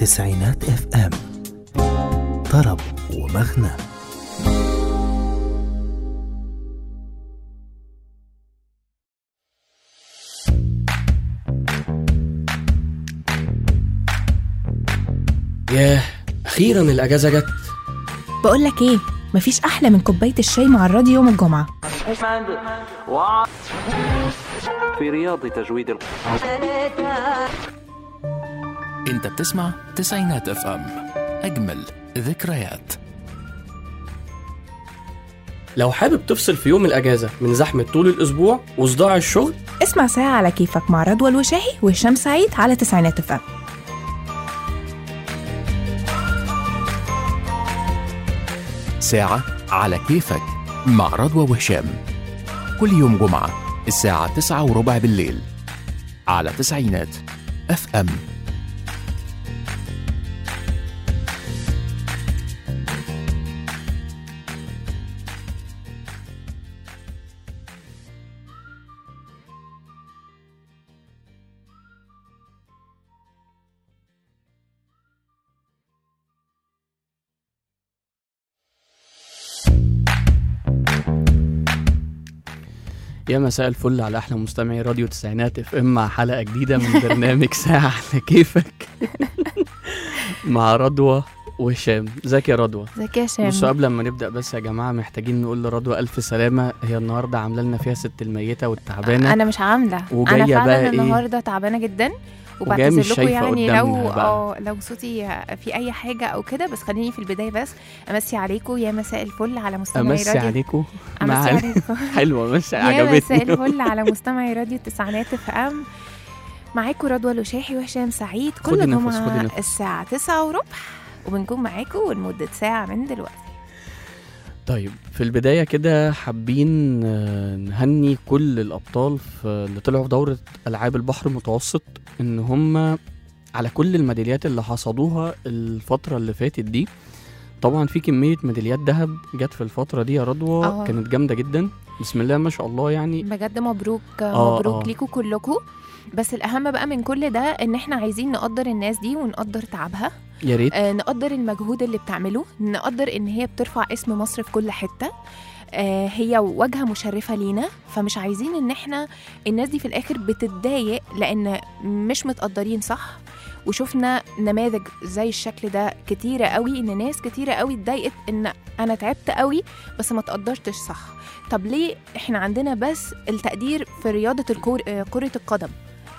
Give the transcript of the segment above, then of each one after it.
تسعينات اف ام طرب ومغنى ياه اخيرا الاجازه جت بقول لك ايه مفيش احلى من كوبايه الشاي مع الراديو يوم الجمعه في رياض تجويد ال... انت بتسمع تسعينات اف ام اجمل ذكريات لو حابب تفصل في يوم الاجازه من زحمه طول الاسبوع وصداع الشغل اسمع ساعه على كيفك مع رضوى الوشاحي وهشام سعيد على تسعينات اف ام ساعة على كيفك مع رضوى وهشام كل يوم جمعة الساعة تسعة وربع بالليل على تسعينات اف ام يا مساء الفل على احلى مستمعي راديو تسعينات اف ام مع حلقه جديده من برنامج ساعه على كيفك مع رضوى وهشام ازيك يا رضوى ازيك يا هشام بصوا قبل ما نبدا بس يا جماعه محتاجين نقول لرضوى الف سلامه هي النهارده عامله لنا فيها ست الميته والتعبانه انا مش عامله وجاية انا بقى فعلا إيه؟ النهارده تعبانه جدا وجاية مش وبعتذر لكم شايفة يعني قدامنا لو بقى. اه لو صوتي في اي حاجه او كده بس خليني في البدايه بس امسي عليكم يا مساء الفل على مستمعي امسي راديو عليكم امسي مع عليكم حلوه مش يا عجبتني مساء الفل على مستمعي راديو التسعينات اف ام معاكم رضوى الوشاحي وهشام سعيد خدي كل نفس، خدي جمعه نفس. الساعه 9 وربع وبنكون معاكم لمده ساعه من دلوقتي طيب في البداية كده حابين آه، نهني كل الأبطال في اللي طلعوا في دورة ألعاب البحر المتوسط إن هم على كل الميداليات اللي حصدوها الفترة اللي فاتت دي طبعا في كمية ميداليات ذهب جت في الفترة دي يا رضوى آه. كانت جامدة جدا بسم الله ما شاء الله يعني بجد مبروك آه، مبروك آه. ليكم كلكم بس الاهم بقى من كل ده ان احنا عايزين نقدر الناس دي ونقدر تعبها يا ريت آه نقدر المجهود اللي بتعمله نقدر ان هي بترفع اسم مصر في كل حته آه هي واجهه مشرفه لينا فمش عايزين ان احنا الناس دي في الاخر بتتضايق لان مش متقدرين صح وشفنا نماذج زي الشكل ده كتيرة قوي ان ناس كتيرة قوي اتضايقت ان انا تعبت قوي بس ما تقدرتش صح طب ليه احنا عندنا بس التقدير في رياضة الكور... آه، كرة القدم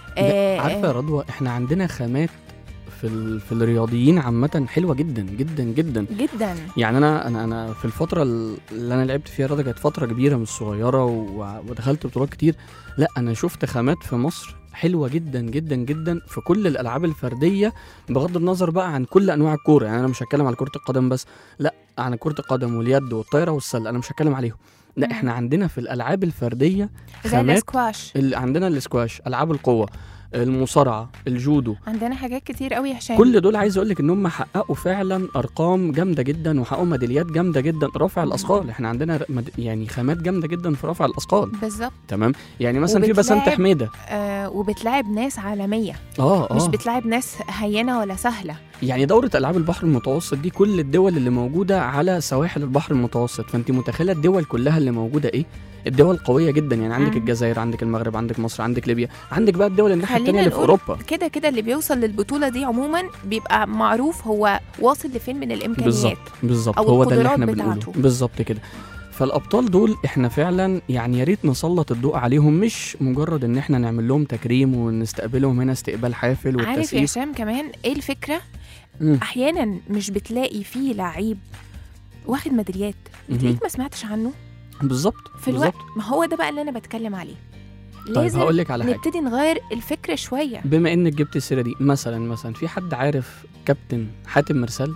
لا، عارفة يا رضوى احنا عندنا خامات في ال... في الرياضيين عامة حلوة جدا جدا جدا جدا يعني انا انا انا في الفتره اللي انا لعبت فيها رياضه كانت فتره كبيره مش صغيره و- ودخلت بطولات كتير لا انا شفت خامات في مصر حلوه جدا جدا جدا في كل الالعاب الفرديه بغض النظر بقى عن كل انواع الكوره يعني انا مش هتكلم على كره القدم بس لا عن كره القدم واليد والطايره والسله انا مش هتكلم عليهم لا مم. احنا عندنا في الالعاب الفرديه زي خامات الاسكواش اللي عندنا الاسكواش العاب القوه المصارعه الجودو عندنا حاجات كتير قوي يا هشام كل دول عايز اقول لك ان هم حققوا فعلا ارقام جامده جدا وحققوا ميداليات جامده جدا رفع الاثقال احنا عندنا ر- مد- يعني خامات جامده جدا في رفع الاثقال بالظبط تمام يعني مثلا في بسنت وبتلاعب- حميده آه وبتلاعب ناس عالميه اه مش اه بتلاعب ناس هينه ولا سهله يعني دوره العاب البحر المتوسط دي كل الدول اللي موجوده على سواحل البحر المتوسط فانت متخيله الدول كلها اللي موجوده ايه الدول قويه جدا يعني عندك مم. الجزائر عندك المغرب عندك مصر عندك ليبيا عندك بقى الدول الناحيه خلينا التانيه اللي في نقول اوروبا كده كده اللي بيوصل للبطوله دي عموما بيبقى معروف هو واصل لفين من الامكانيات بالظبط بالظبط أو هو ده اللي القدرات احنا بنقوله بتاعته. بالظبط كده فالابطال دول احنا فعلا يعني يا ريت نسلط الضوء عليهم مش مجرد ان احنا نعمل لهم تكريم ونستقبلهم هنا استقبال حافل عارف يا والتسقيف هشام كمان ايه الفكره مم. احيانا مش بتلاقي فيه لعيب واخد ميداليات مهم. بتلاقيك ما سمعتش عنه بالظبط في الوقت بالظبط ما هو ده بقى اللي انا بتكلم عليه طيب لازم هقول لك على حاجه نبتدي نغير الفكره شويه بما انك جبت السيره دي مثلا مثلا في حد عارف كابتن حاتم مرسال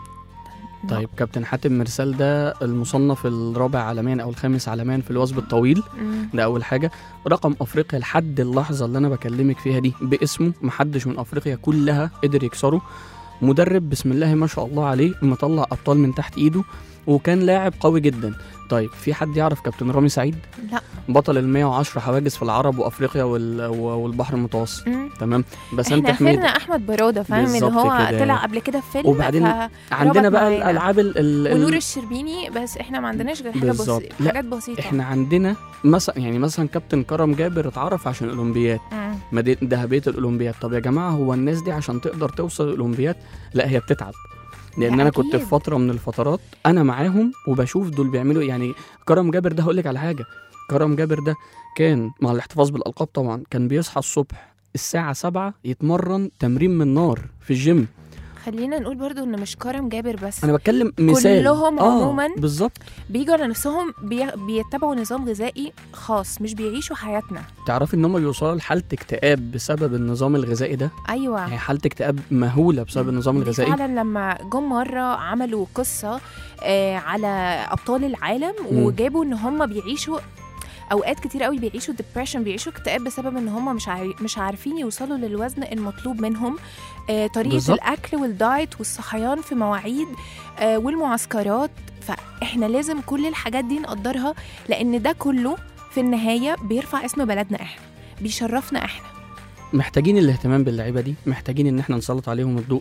طيب كابتن حاتم مرسال ده المصنف الرابع عالميا او الخامس عالميا في الوثب الطويل مم. ده اول حاجه رقم افريقيا لحد اللحظه اللي انا بكلمك فيها دي باسمه محدش من افريقيا كلها قدر يكسره مدرب بسم الله ما شاء الله عليه مطلع ابطال من تحت ايده وكان لاعب قوي جدا طيب في حد يعرف كابتن رامي سعيد لا بطل ال 110 حواجز في العرب وافريقيا وال... والبحر المتوسط مم. تمام بسنت احنا حميد اخرنا احمد براده فاهم اللي بالظبط هو كده. طلع قبل كده في فيلم وبعدين ف... عندنا ربط بقى معانا. الالعاب ال... ال... ونور ال... الشربيني بس احنا ما عندناش غير حاجه بالظبط. بسيطه لا، حاجات بسيطه احنا عندنا مثلا يعني مثلا كابتن كرم جابر اتعرف عشان الاولمبياد مم. مدينه ذهبيه الاولمبياد طب يا جماعه هو الناس دي عشان تقدر توصل الاولمبياد لا هي بتتعب لان ده انا كنت أكيد. في فتره من الفترات انا معاهم وبشوف دول بيعملوا إيه. يعني كرم جابر ده هقول لك على حاجه كرم جابر ده كان مع الاحتفاظ بالالقاب طبعا كان بيصحى الصبح الساعة سبعة يتمرن تمرين من نار في الجيم خلينا نقول برضو ان مش كرم جابر بس انا بتكلم مثال كلهم آه عموماً بالظبط بيجوا على نفسهم بي... بيتبعوا نظام غذائي خاص مش بيعيشوا حياتنا تعرفي ان هم بيوصلوا لحالة اكتئاب بسبب النظام الغذائي ده ايوه يعني حالة اكتئاب مهولة بسبب النظام دي الغذائي فعلا لما جم مره عملوا قصه آه على ابطال العالم مم. وجابوا ان هم بيعيشوا اوقات كتير قوي بيعيشوا ديبريشن بيعيشوا اكتئاب بسبب ان هم مش عاري مش عارفين يوصلوا للوزن المطلوب منهم آه طريقه بالظبط. الاكل والدايت والصحيان في مواعيد آه والمعسكرات فاحنا لازم كل الحاجات دي نقدرها لان ده كله في النهايه بيرفع اسم بلدنا احنا بيشرفنا احنا محتاجين الاهتمام باللعيبة دي محتاجين ان احنا نسلط عليهم الضوء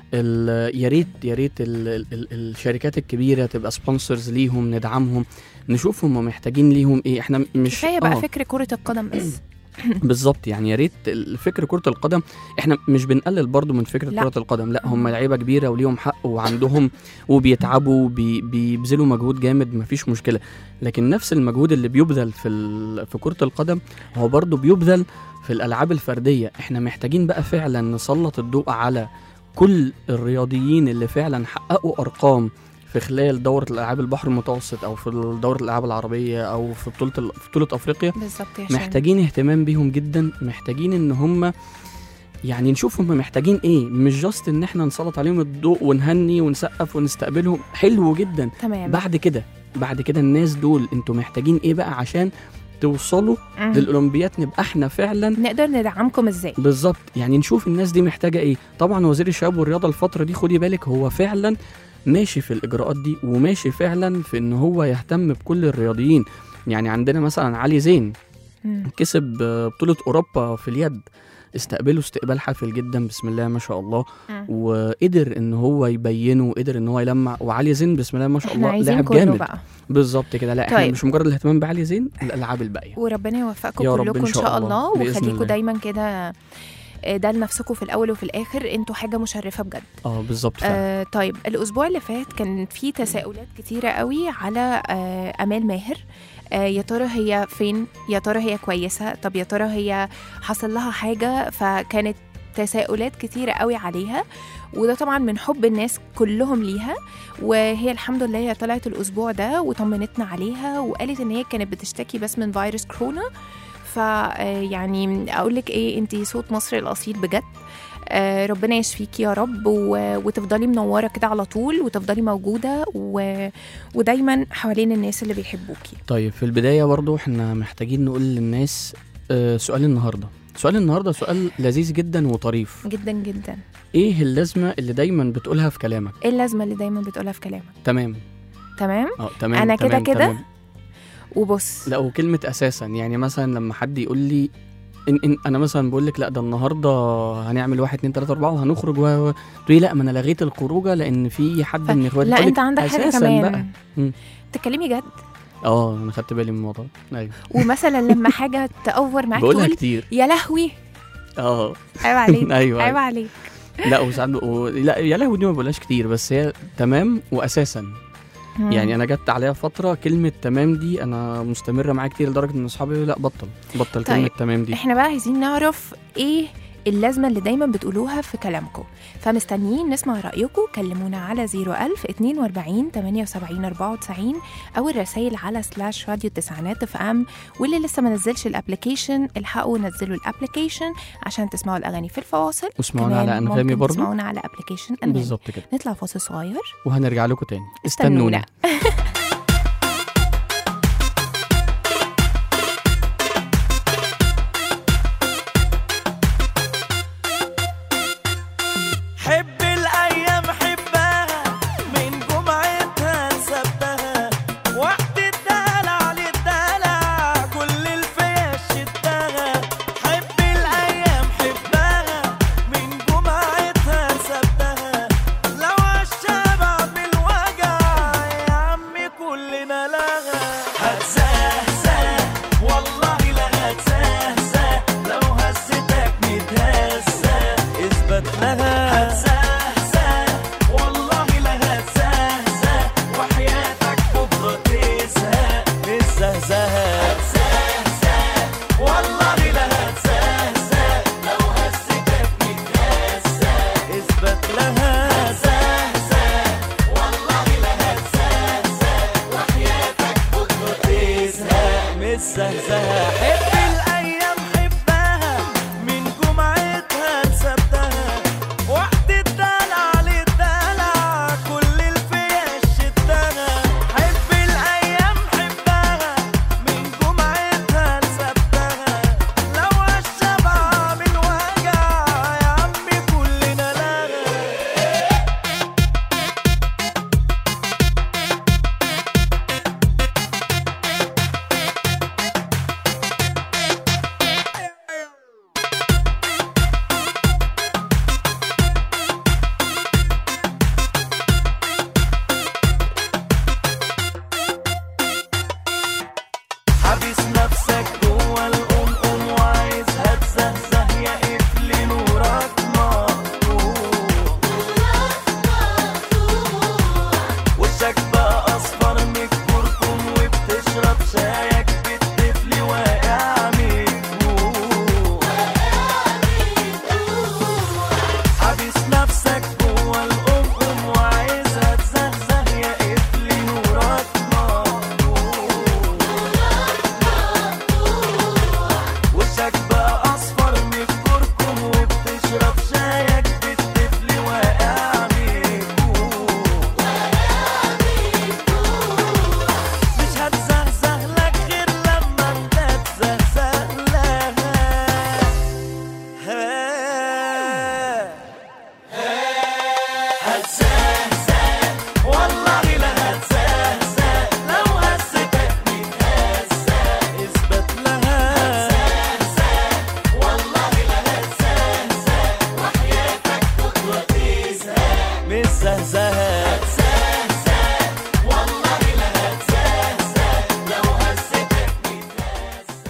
ال- يا ريت يا ريت ال- ال- ال- الشركات الكبيرة تبقى سبونسرز ليهم ندعمهم نشوف هم محتاجين ليهم ايه احنا مش كفايه بقى آه. فكر كره القدم بس بالظبط يعني يا ريت فكر كرة القدم احنا مش بنقلل برضو من فكرة لا. كرة القدم لا هم لعيبة كبيرة وليهم حق وعندهم وبيتعبوا وبي- بيبذلوا مجهود جامد مفيش مشكلة لكن نفس المجهود اللي بيبذل في ال- في كرة القدم هو برضو بيبذل في الألعاب الفردية احنا محتاجين بقى فعلا نسلط الضوء على كل الرياضيين اللي فعلا حققوا أرقام في خلال دورة الألعاب البحر المتوسط أو في دورة الألعاب العربية أو في بطولة ال- في بطولة أفريقيا بالظبط يا هشام. محتاجين اهتمام بيهم جدا محتاجين ان هم يعني نشوف هم محتاجين ايه مش جاست ان احنا نسلط عليهم الضوء ونهني ونسقف ونستقبلهم حلو جدا تمام بعد كده بعد كده الناس دول انتوا محتاجين ايه بقى عشان توصلوا مم. للاولمبياد نبقى احنا فعلا نقدر ندعمكم ازاي بالظبط يعني نشوف الناس دي محتاجه ايه طبعا وزير الشباب والرياضه الفتره دي خدي بالك هو فعلا ماشي في الاجراءات دي وماشي فعلا في ان هو يهتم بكل الرياضيين يعني عندنا مثلا علي زين مم. كسب آه، بطولة أوروبا في اليد استقبله استقبال حافل جدا بسم الله ما شاء الله مم. وقدر ان هو يبينه وقدر ان هو يلمع وعلي زين بسم الله ما شاء احنا الله عايزين لاعب كله جامد بقى بالظبط كده لا احنا طيب. مش مجرد الاهتمام بعلي زين الالعاب الباقيه وربنا يوفقكم يا رب كلكم إن ان شاء شاء الله. الله بإذن وخليكم الله. دايما كده آه، ده لنفسكم في الاول وفي الاخر انتوا حاجه مشرفه بجد اه بالظبط فعلا. آه طيب الاسبوع اللي فات كان في تساؤلات كتيره قوي على آه امال ماهر آه يا ترى هي فين يا ترى هي كويسه طب يا ترى هي حصل لها حاجه فكانت تساؤلات كتيرة قوي عليها وده طبعا من حب الناس كلهم ليها وهي الحمد لله هي طلعت الأسبوع ده وطمنتنا عليها وقالت إن هي كانت بتشتكي بس من فيروس كورونا فيعني أقول لك إيه أنتي صوت مصر الأصيل بجد آه، ربنا يشفيكي يا رب و... وتفضلي منوره كده على طول وتفضلي موجوده و... ودايما حوالين الناس اللي بيحبوكي طيب في البدايه برضو احنا محتاجين نقول للناس آه سؤال النهارده سؤال النهارده سؤال لذيذ جدا وطريف جدا جدا ايه اللازمه اللي دايما بتقولها في كلامك ايه اللازمه اللي دايما بتقولها في كلامك تمام تمام اه تمام أنا كده تمام، كده تمام. وبص لا وكلمة أساسا يعني مثلا لما حد يقول لي إن, إن أنا مثلا بقول لك لا ده النهاردة هنعمل واحد اتنين تلاتة أربعة وهنخرج و... و- تقولي لا ما أنا لغيت الخروجة لأن في حد ف- من إخواتي لا أقول انت لك عندك حاجه أساساً كمان بقى مم. تتكلمي جد اه أنا خدت بالي من الموضوع ده. أيوه ومثلا لما حاجه تأفور معاك بقولها تقول كتير يا لهوي اه عيب عليك أيوه عيب أيوه. عليك لا وساعات ب- و... لا يا لهوي دي ما بقولهاش كتير بس هي تمام وأساسا مم. يعني أنا جت عليها فترة كلمة تمام دي أنا مستمرة معايا كتير لدرجة إن أصحابي يقولوا لا بطل بطل طيب. كلمة تمام دي احنا بقى عايزين نعرف ايه اللازمه اللي دايما بتقولوها في كلامكم فمستنيين نسمع رايكم كلمونا على 01000 42 78 94 او الرسائل على سلاش راديو التسعينات اف ام واللي لسه ما نزلش الابلكيشن الحقوا نزلوا الابلكيشن عشان تسمعوا الاغاني في الفواصل واسمعونا كمان على أنغامي ممكن برضو تسمعونا على ابلكيشن انغامي بالظبط كده نطلع فاصل صغير وهنرجع لكم تاني استنونا. استنونا حب الايام حبها من جمعتها لسبتها وقت اثبت لها هتزهزه والله لا هتزهزه وحياتك بكره تزهق مش زهزهه هتزهزه والله لا هتزهزه لو هزتك متهزه اثبت لها هتزهزه والله لا هتزهزه وحياتك بكره تزهق مش زهزهه حب الايام حبها من جمعتها لسبتها وقت الدلع للدلع كل الفيش شدها حب الايام حبها من جمعتها لسبتها لو الشبع من وجع يا عمي كلنا لها حابس نفسك جوه القمقم وعايزها تزهزه يا قفل نورك مقطوع وشك بقى اصفر من الكركم وبتشرب شايك بالطفل واقع مجنون حابس نفسك جوه القمقم وعايزها تزهزه يا قفل نورك مقطوع وشك بقى اصفر من الكركم وبتشرب شايك بالطفل واقع مجنون مش هتزهزه لك غير لما انت تزهزه لها هتزهزه والله لا هتزهزه لو هزتك متهزه اثبت لها والله لا هتزهزه وحياتك بكره تزهق مش زهزهه هتزهزه والله لا هتزهزه لو هزتك متهزه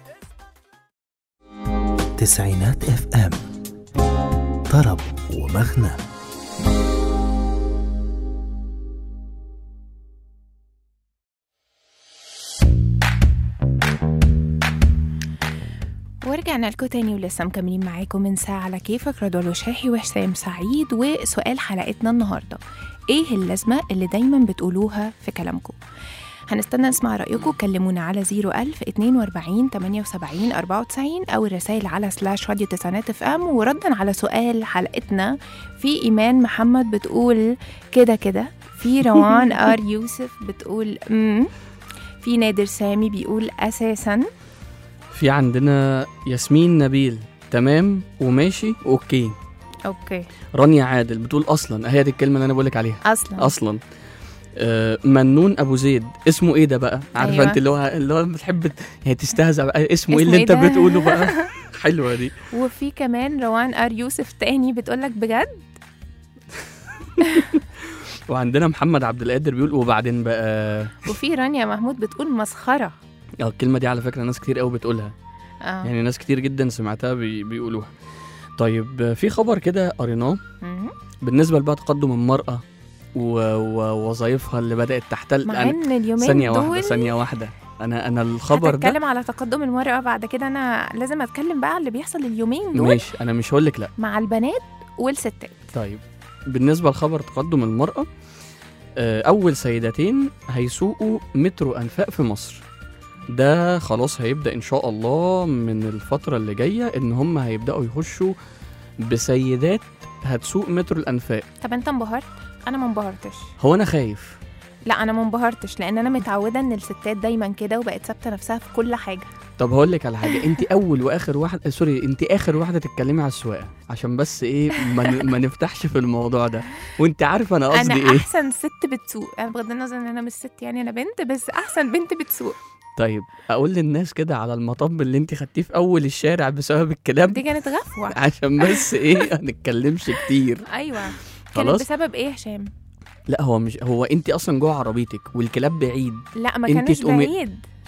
تسعينات اف ام طرب ومغنى ورجعنا لكم تاني ولسه مكملين معاكم من ساعة على كيفك رضوى الوشاحي وحسام سعيد وسؤال حلقتنا النهاردة ايه اللازمة اللي دايما بتقولوها في كلامكم هنستنى نسمع رأيكم كلمونا على 01000 42 78 94 أو الرسائل على سلاش راديو تسعينات اف ام وردا على سؤال حلقتنا في إيمان محمد بتقول كده كده في روان آر يوسف بتقول امم في نادر سامي بيقول أساسا في عندنا ياسمين نبيل تمام وماشي اوكي اوكي رانيا عادل بتقول اصلا هي دي الكلمه اللي انا بقولك عليها اصلا اصلا آه منون ابو زيد اسمه ايه ده بقى عارفه أيوة. انت اللي هو اللي هو بتحب ت- يعني تستهزأ بقى اسمه ايه اسمه اللي إيه انت ده؟ بتقوله بقى حلوه دي وفي كمان روان ار يوسف تاني بتقولك بجد وعندنا محمد عبد القادر بيقول وبعدين بقى وفي رانيا محمود بتقول مسخره اه الكلمه دي على فكره ناس كتير قوي بتقولها اه يعني ناس كتير جدا سمعتها بي بيقولوها طيب آه، في خبر كده قريناه مهم. بالنسبه لبقى تقدم المراه و- ووظائفها اللي بدات تحتل مع أنا- ان اليومين ثانيه دول واحده ثانيه واحده انا انا الخبر ده هتتكلم على تقدم المرأة بعد كده انا لازم اتكلم بقى على اللي بيحصل اليومين دول ماشي انا مش هقول لك لا مع البنات والستات طيب بالنسبه لخبر تقدم المراه آه، اول سيدتين هيسوقوا مترو انفاق في مصر ده خلاص هيبدا ان شاء الله من الفتره اللي جايه ان هم هيبداوا يخشوا بسيدات هتسوق مترو الانفاق طب انت انبهرت انا ما انبهرتش هو انا خايف لا انا ما انبهرتش لان انا متعوده ان الستات دايما كده وبقت ثابته نفسها في كل حاجه طب هقول لك على حاجه انت اول واخر واحد آه، سوري انت اخر واحده تتكلمي على السواقه عشان بس ايه ما, ن- ما نفتحش في الموضوع ده وانت عارفه انا قصدي انا ايه احسن ست بتسوق انا بغض النظر ان انا مش ست يعني انا بنت بس احسن بنت بتسوق طيب اقول للناس كده على المطب اللي انت خدتيه في اول الشارع بسبب الكلام دي كانت غفوه عشان بس ايه ما نتكلمش كتير ايوه كانت خلاص بسبب ايه يا هشام لا هو مش هو انت اصلا جوه عربيتك والكلاب بعيد لا ما انت كانش تقومي- بعيد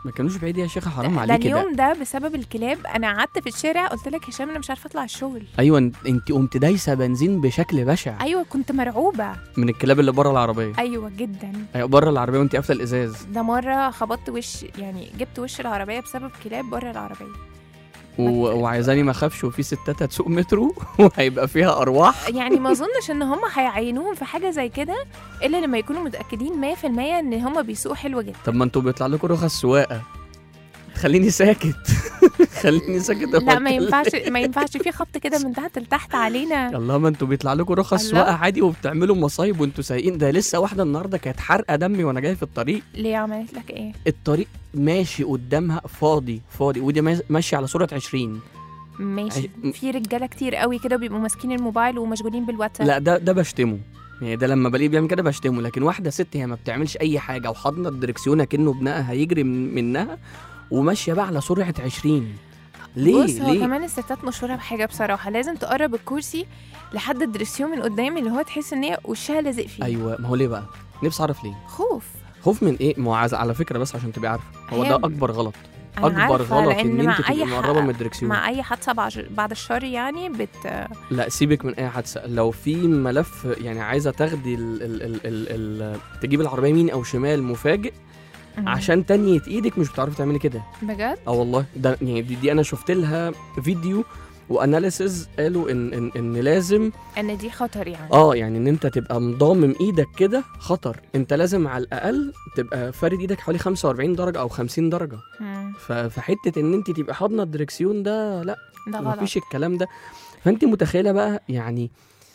ما كانوش بعيد يا شيخه حرام ده عليكي ده اليوم ده بسبب الكلاب انا قعدت في الشارع قلت لك هشام انا مش عارفه اطلع الشغل ايوه انت- انت قمت دايسه بنزين بشكل بشع ايوه كنت مرعوبه من الكلاب اللي بره العربيه ايوه جدا أيوة بره العربيه وانت قافله الازاز ده مره خبطت وش يعني جبت وش العربيه بسبب كلاب بره العربيه و... وعايزاني ما اخافش وفي ستات هتسوق مترو وهيبقى فيها ارواح يعني ما اظنش ان هم هيعينوهم في حاجه زي كده الا لما يكونوا متاكدين 100% ان هم بيسوقوا حلو جدا طب ما انتوا بيطلع لكم رخص سواقه خليني ساكت خليني ساكت لا ما أفكر. ينفعش ما ينفعش في خط كده من تحت لتحت علينا يلا ما انتوا بيطلع لكم رخص الله. سواقه عادي وبتعملوا مصايب وانتوا سايقين ده لسه واحده النهارده كانت حارقه دمي وانا جاي في الطريق ليه عملت لك ايه الطريق ماشي قدامها فاضي فاضي ودي ماز- ماشيه على سرعه 20 ماشي عش- في رجاله كتير قوي كده بيبقوا ماسكين الموبايل ومشغولين بالواتساب لا ده ده بشتمه يعني ده لما بلاقيه بيعمل كده بشتمه لكن واحده ست هي ما بتعملش اي حاجه وحاضنه الدركسيون كأنه ابنها هيجري من منها وماشيه بقى على سرعه 20 ليه بص هو ليه كمان الستات مشهوره بحاجه بصراحه لازم تقرب الكرسي لحد الدرسيون من قدام اللي هو تحس ان هي وشها لازق فيه ايوه ما هو ليه بقى نفسي اعرف ليه خوف خوف من ايه ما هو عايز- على فكره بس عشان تبقي عارفه هو هي- ده اكبر غلط أنا اكبر عارفة، غلط لأن ان مع انت تبقي أي مقربه ح- من الدركسيون مع اي حادثه بعد بعد الشر يعني بت لا سيبك من اي حادثه لو في ملف يعني عايزه تاخدي ال ال ال ال ال تجيب العربيه يمين او شمال مفاجئ عشان تانية ايدك مش بتعرفي تعملي كده بجد اه والله ده يعني دي, دي انا شفت لها فيديو واناليسز قالوا ان ان ان لازم ان دي خطر يعني اه يعني ان انت تبقى مضامم ايدك كده خطر انت لازم على الاقل تبقى فارد ايدك حوالي 45 درجه او 50 درجه مم. ف- فحته ان انت تبقى حاضنه الدركسيون ده لا ده غلط مفيش الكلام ده فانت متخيله بقى يعني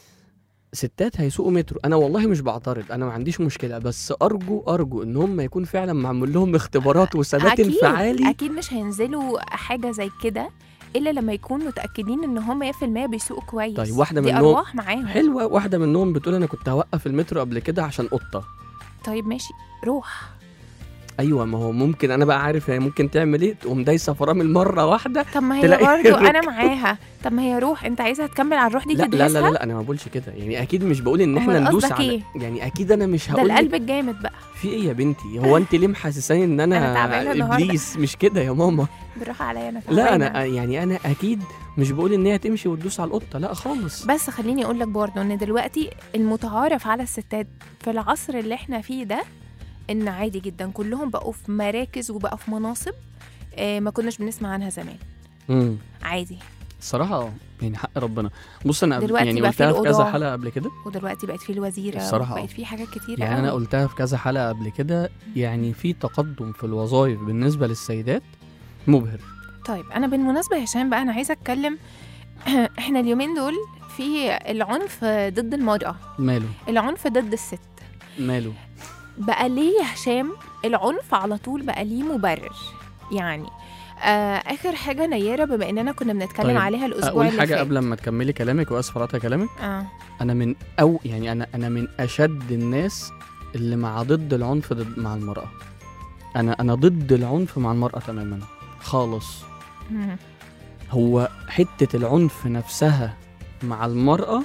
ستات هيسوقوا مترو انا والله مش بعترض انا ما عنديش مشكله بس ارجو ارجو ان هم يكون فعلا معمول لهم اختبارات وثبات اكيد انفعالي اكيد مش هينزلوا حاجه زي كده الا لما يكونوا متاكدين ان هم 100% بيسوقوا كويس طيب، واحدة دي منهم- ارواح معاهم حلوه واحده منهم بتقول انا كنت هوقف المترو قبل كده عشان قطه طيب ماشي روح ايوه ما هو ممكن انا بقى عارف هي ممكن تعمل ايه تقوم دايسه فرامل مره واحده طب ما هي تلاقي برضه انا الركب. معاها طب ما هي روح انت عايزها تكمل على الروح دي لا لا تدوسها لا لا انا ما بقولش كده يعني اكيد مش بقول ان احنا أمال ندوس قصدك على إيه؟ يعني اكيد انا مش ده هقول لك القلب الجامد بقى في ايه يا بنتي هو انت ليه محسساني ان أنا انا, تعبانة النهاردة. ابليس مش كده يا ماما بالراحه عليا انا لا تعبانة. انا يعني انا اكيد مش بقول ان هي تمشي وتدوس على القطه لا خالص بس خليني اقول لك برضه ان دلوقتي المتعارف على الستات في العصر اللي احنا فيه ده ان عادي جدا كلهم بقوا في مراكز وبقوا في مناصب آه ما كناش بنسمع عنها زمان امم عادي الصراحه اه يعني حق ربنا بص انا قبل- دلوقتي يعني بقى في قلتها في كذا القضاة. حلقه قبل كده ودلوقتي بقت في الوزيره الصراحة بقت آه. في حاجات كتير يعني انا قلتها في كذا حلقه قبل كده يعني في تقدم في الوظائف بالنسبه للسيدات مبهر طيب انا بالمناسبه يا هشام بقى انا عايزه اتكلم احنا اليومين دول في العنف ضد المراه ماله العنف ضد الست ماله بقى ليه يا هشام العنف على طول بقى ليه مبرر يعني آه اخر حاجه نيره بما اننا كنا بنتكلم طيب، عليها الاسبوع اقول اللي حاجه فات قبل ما تكملي كلامك واسف على كلامك اه انا من او يعني انا انا من اشد الناس اللي مع ضد العنف ضد مع المراه انا انا ضد العنف مع المراه تماما خالص مم. هو حته العنف نفسها مع المراه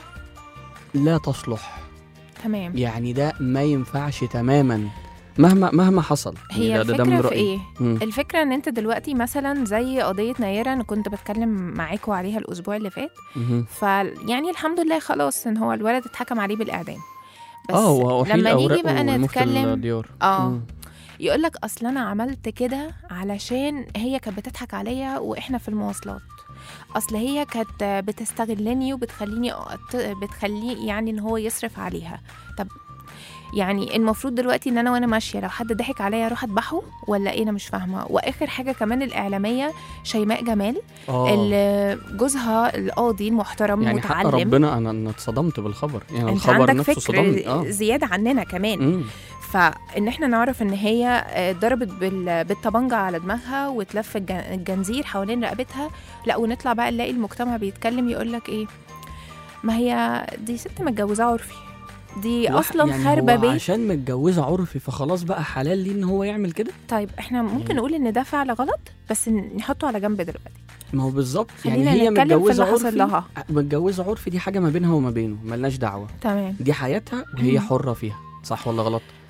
لا تصلح تمام يعني ده ما ينفعش تماما مهما مهما حصل هي يعني ده- ده من الفكره في رأيي. ايه مم. الفكره ان انت دلوقتي مثلا زي قضيه نيره انا كنت بتكلم معاكوا عليها الاسبوع اللي فات مهم. فيعني الحمد لله خلاص ان هو الولد اتحكم عليه بالاعدام بس اه هو أحيل لما نيجي أوراقه بقى لمفتي نتكلم الديار اه مم. يقول لك اصل انا عملت كده علشان هي كانت بتضحك عليا واحنا في المواصلات اصل هي كانت بتستغلني وبتخليني أقت- بتخليه يعني ان هو يصرف عليها طب يعني المفروض دلوقتي ان انا وانا ماشيه لو حد ضحك عليا اروح اذبحه ولا ايه انا مش فاهمه واخر حاجه كمان الاعلاميه شيماء جمال اه اللي جوزها القاضي المحترم يعني حق متعلم ربنا انا انا اتصدمت بالخبر يعني انت الخبر عندك نفسه فكر صدمني اه زياده عننا كمان مم. فان احنا نعرف ان هي آه، ضربت بال- بالطبنجة على دماغها وتلف الج- الجنزير حوالين رقبتها لا ونطلع بقى نلاقي المجتمع بيتكلم يقول لك ايه ما هي دي ست متجوزة عرفي دي واحد- اصلا يعني خاربة هو بيت عشان متجوزه عرفي فخلاص بقى حلال ليه ان هو يعمل كده طيب احنا ممكن يعني- نقول ان ده فعل غلط بس نحطه على جنب دلوقتي ما هو بالظبط يعني خلينا هي نتكلم في متجوزه اللي حصل عرفي لها متجوزه عرفي دي حاجه ما بينها وما بينه ملناش دعوه تمام دي حياتها وهي مم. حره فيها صح ولا غلط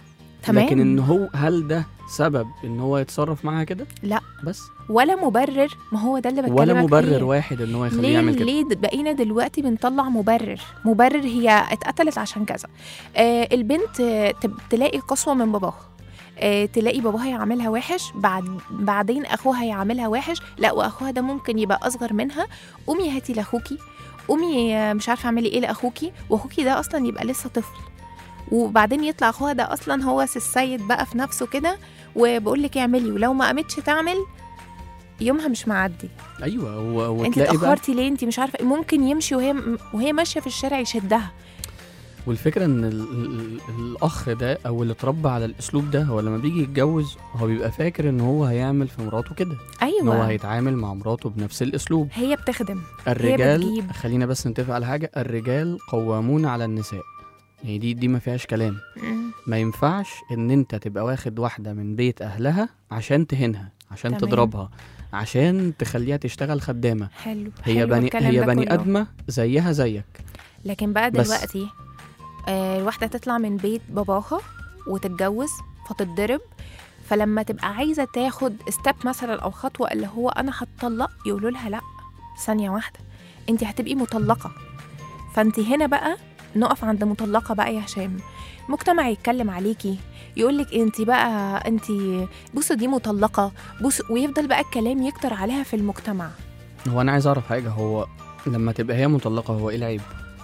تمام لكن ان هو هل ده سبب ان هو يتصرف معاها كده لا. بس ولا مبرر ما هو ده اللي بتكلمك ولا فيه. مبرر واحد ان هو يخليه ليه يعمل كده ليه د- بقينا دلوقتي بنطلع مبرر مبرر هي اتقتلت عشان كذا آه البنت آه، تب- تلاقي قسوه من باباها آه تلاقي باباها يعاملها وحش بعد بعدين اخوها يعاملها وحش لا واخوها ده ممكن يبقى اصغر منها قومي هاتي لاخوكي قومي آه، مش عارفه اعملي ايه لاخوكي واخوكي ده اصلا يبقى لسه طفل وبعدين يطلع اخوها ده اصلا هو السيد بقى في نفسه كده وبقول لك اعملي ولو ما قامتش تعمل يومها مش معدي ايوه و- انت وتلاقي بقى اتاخرتي ليه انت مش عارفه إيه. ممكن يمشي وهي وهي ماشيه في الشارع يشدها والفكره ان ال ال الاخ ده او اللي اتربى على الاسلوب ده هو لما بيجي يتجوز هو بيبقى فاكر ان هو هيعمل في مراته كده ان هو ايوه هيتعامل مع مراته بنفس الاسلوب هي بتخدم الرجال بتجيب. خلينا بس نتفق على حاجه الرجال قوامون على النساء يعني دي دي ما فيهاش كلام مم. ما ينفعش ان انت تبقى واخد واحده من بيت اهلها عشان تهينها عشان تمام. تضربها عشان تخليها تشتغل خدامه حلو هي حلو بني الكلام هي ده بني كله. ادمه زيها زيك لكن بقى بس. دلوقتي آه الواحده تطلع من بيت باباها وتتجوز فتتضرب فلما تبقى عايزه تاخد ستيب مثلا او خطوه اللي هو انا هتطلق يقولوا لها لا ثانيه واحده انت هتبقي مطلقه فانت هنا بقى نقف عند مطلقه بقى يا هشام مجتمع يتكلم عليكي يقول لك انت بقى انت بصوا دي مطلقه بص ويفضل بقى الكلام يكتر عليها في المجتمع هو انا عايز اعرف حاجه هو لما تبقى هي مطلقه هو ايه العيب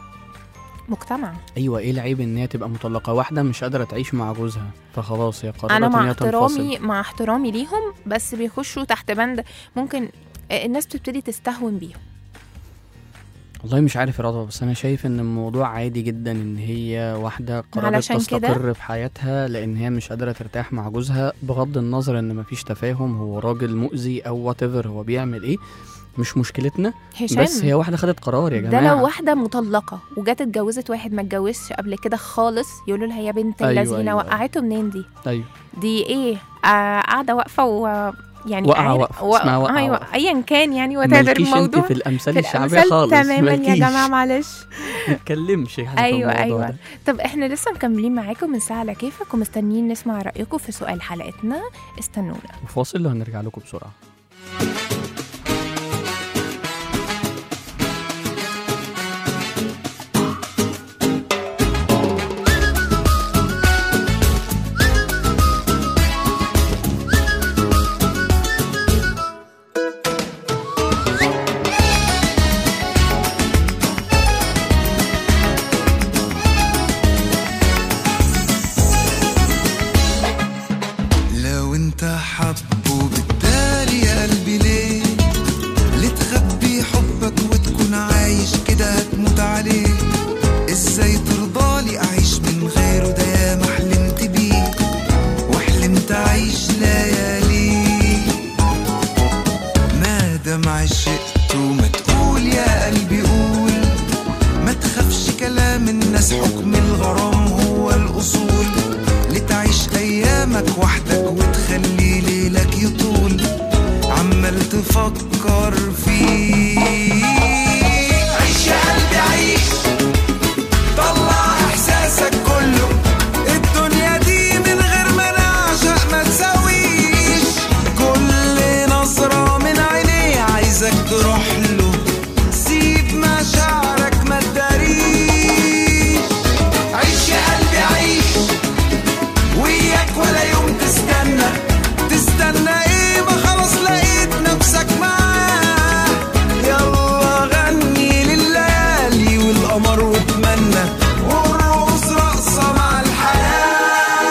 مجتمع ايوه ايه العيب ان هي تبقى مطلقه واحده مش قادره تعيش مع جوزها فخلاص هي قررت انا ان مع هي تنفصل احترامي مع احترامي ليهم بس بيخشوا تحت بند ممكن الناس بتبتدي تستهون بيهم والله مش عارف يا رضوى بس انا شايف ان الموضوع عادي جدا ان هي واحده قررت علشان كده؟ تستقر في حياتها لان هي مش قادره ترتاح مع جوزها بغض النظر ان مفيش تفاهم هو راجل مؤذي او وات هو بيعمل ايه مش مشكلتنا هشام بس هي واحده خدت قرار يا ده جماعه لو واحده مطلقه وجت اتجوزت واحد ما اتجوزش قبل كده خالص يقولوا لها يا بنت أيوة، اللذينه أيوة. وقعته منين دي ايوه دي ايه آه قاعده واقفه و يعني واقعة عارف- واقفة، و- اسمها واقعة ايوه واقفة. ايا كان يعني وتقدر مالكيش انت الموضوع في الامثال في الشعبيه الأمثال خالص تماما يا مالكيش. جماعه معلش ما تتكلمش يعني في ايوه الموضوع ايوه ده. طب احنا لسه مكملين معاكم من ساعه على كيفك ومستنيين نسمع رايكم في سؤال حلقتنا استنونا وفاصل وهنرجع لكم بسرعه لو انت حبه بالتالي يا قلبي ليه ليه تخبي حبك وتكون عايش كده هتموت عليه ازاي ترضالي اعيش من غيره ده يا ما حلمت بيه وحلمت اعيش ليالي ما دام عشقت وما تقول يا قلبي قول ما تخافش كلام الناس حكم الغرام هو الأصول لتعيش أيامك وحدك وتخلي ليلك يطول عمال تفكر فيه عيش يا قلبي عيش طلع إحساسك كله الدنيا دي من غير ما نعشق ما تساويش كل نظرة من عينيه عايزك تروح له سيب مشاعرك ما تداريش عيش يا قلبي عيش وياك ولا يوم تستنى تستنى ايه ما خلاص لقيت نفسك معاه يلا غني لليالي والقمر واتمنى والرقص رقصة مع الحياة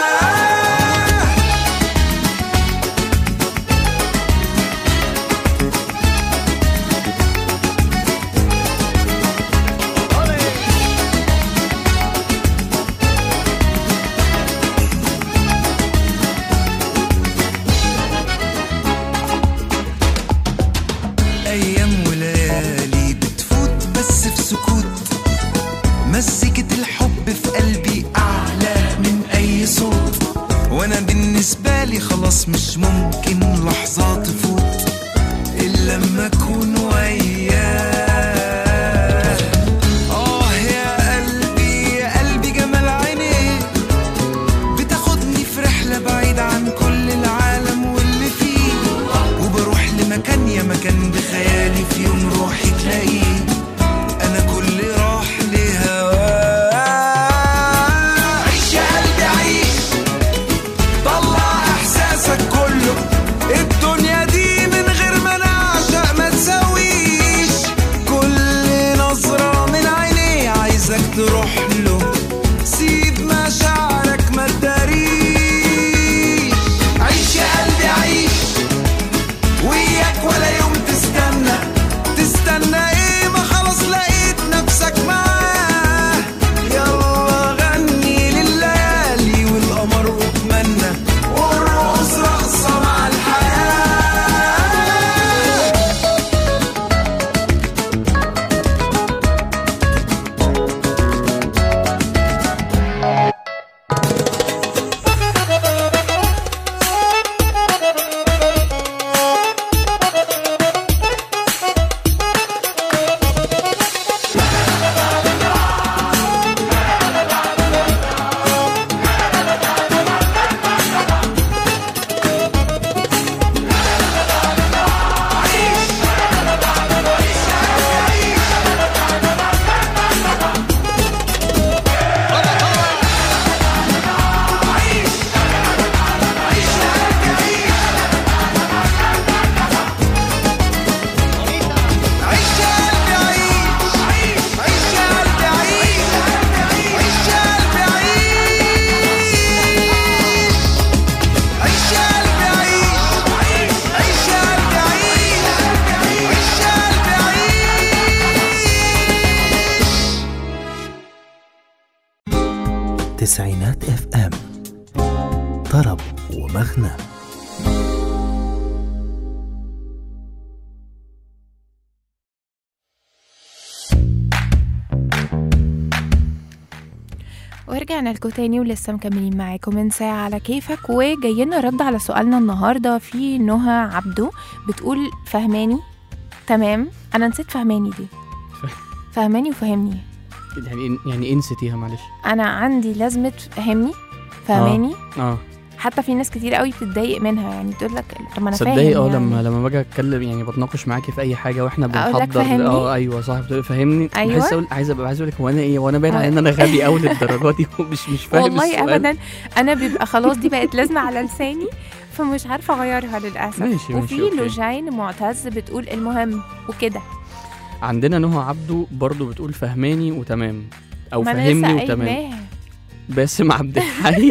أيام وليالي بتفوت بس في سكوت مزيكة الحب في قلبي أعلى من أي صوت وأنا بالنسبة لي خلاص مش ممكن لحظة تفوت إلا لما أكون وياه آه يا قلبي يا قلبي جمال عينيه بتاخدني في تروح له سيب مشاعرك ما تداريش عيش يا قلبي عيش وياك ولا يوم تستنى تستنى ايه ما خلاص لقيت نفسك معاه يلا غني لليالي والقمر واتمنى وارقص رقصة مع الحياة عيش يا قلبي عيش عيش يا قلبي عيش عيش يا قلبي عيش عيش يا قلبي عيش عيش يا قلبي عيش عيش يا قلبي عيش تسعينات اف ام طرب ومغنى ورجعنا لكم تاني ولسه مكملين معاكم من ساعة على كيفك وجايين نرد على سؤالنا النهاردة في نهى عبدو بتقول فهماني تمام أنا نسيت فهماني دي فهماني وفهمني يعني يعني ايه نسيتيها معلش أنا عندي لازمة فهمني فهماني اه حتى في ناس كتير قوي بتتضايق منها يعني تقول لك طب ما انا فاهم تصدقي اه يعني. لما لما باجي اتكلم يعني بتناقش معاكي في اي حاجه واحنا أقول لك بنحضر فهمني؟ اه ايوه صح بتقولي فهمني أيوة. بحس اقول عايز ابقى عايز اقول لك هو انا ايه وانا باين آه. على ان انا غبي قوي للدرجه دي ومش مش فاهم والله السؤال. ابدا انا بيبقى خلاص دي بقت لازمه على لساني فمش عارفه اغيرها للاسف ماشي، ماشي، وفي أوكي. لوجين معتز بتقول المهم وكده عندنا نهى عبده برضو بتقول فهماني وتمام او ما أنا فهمني لسه وتمام قايلاها. باسم عبد الحي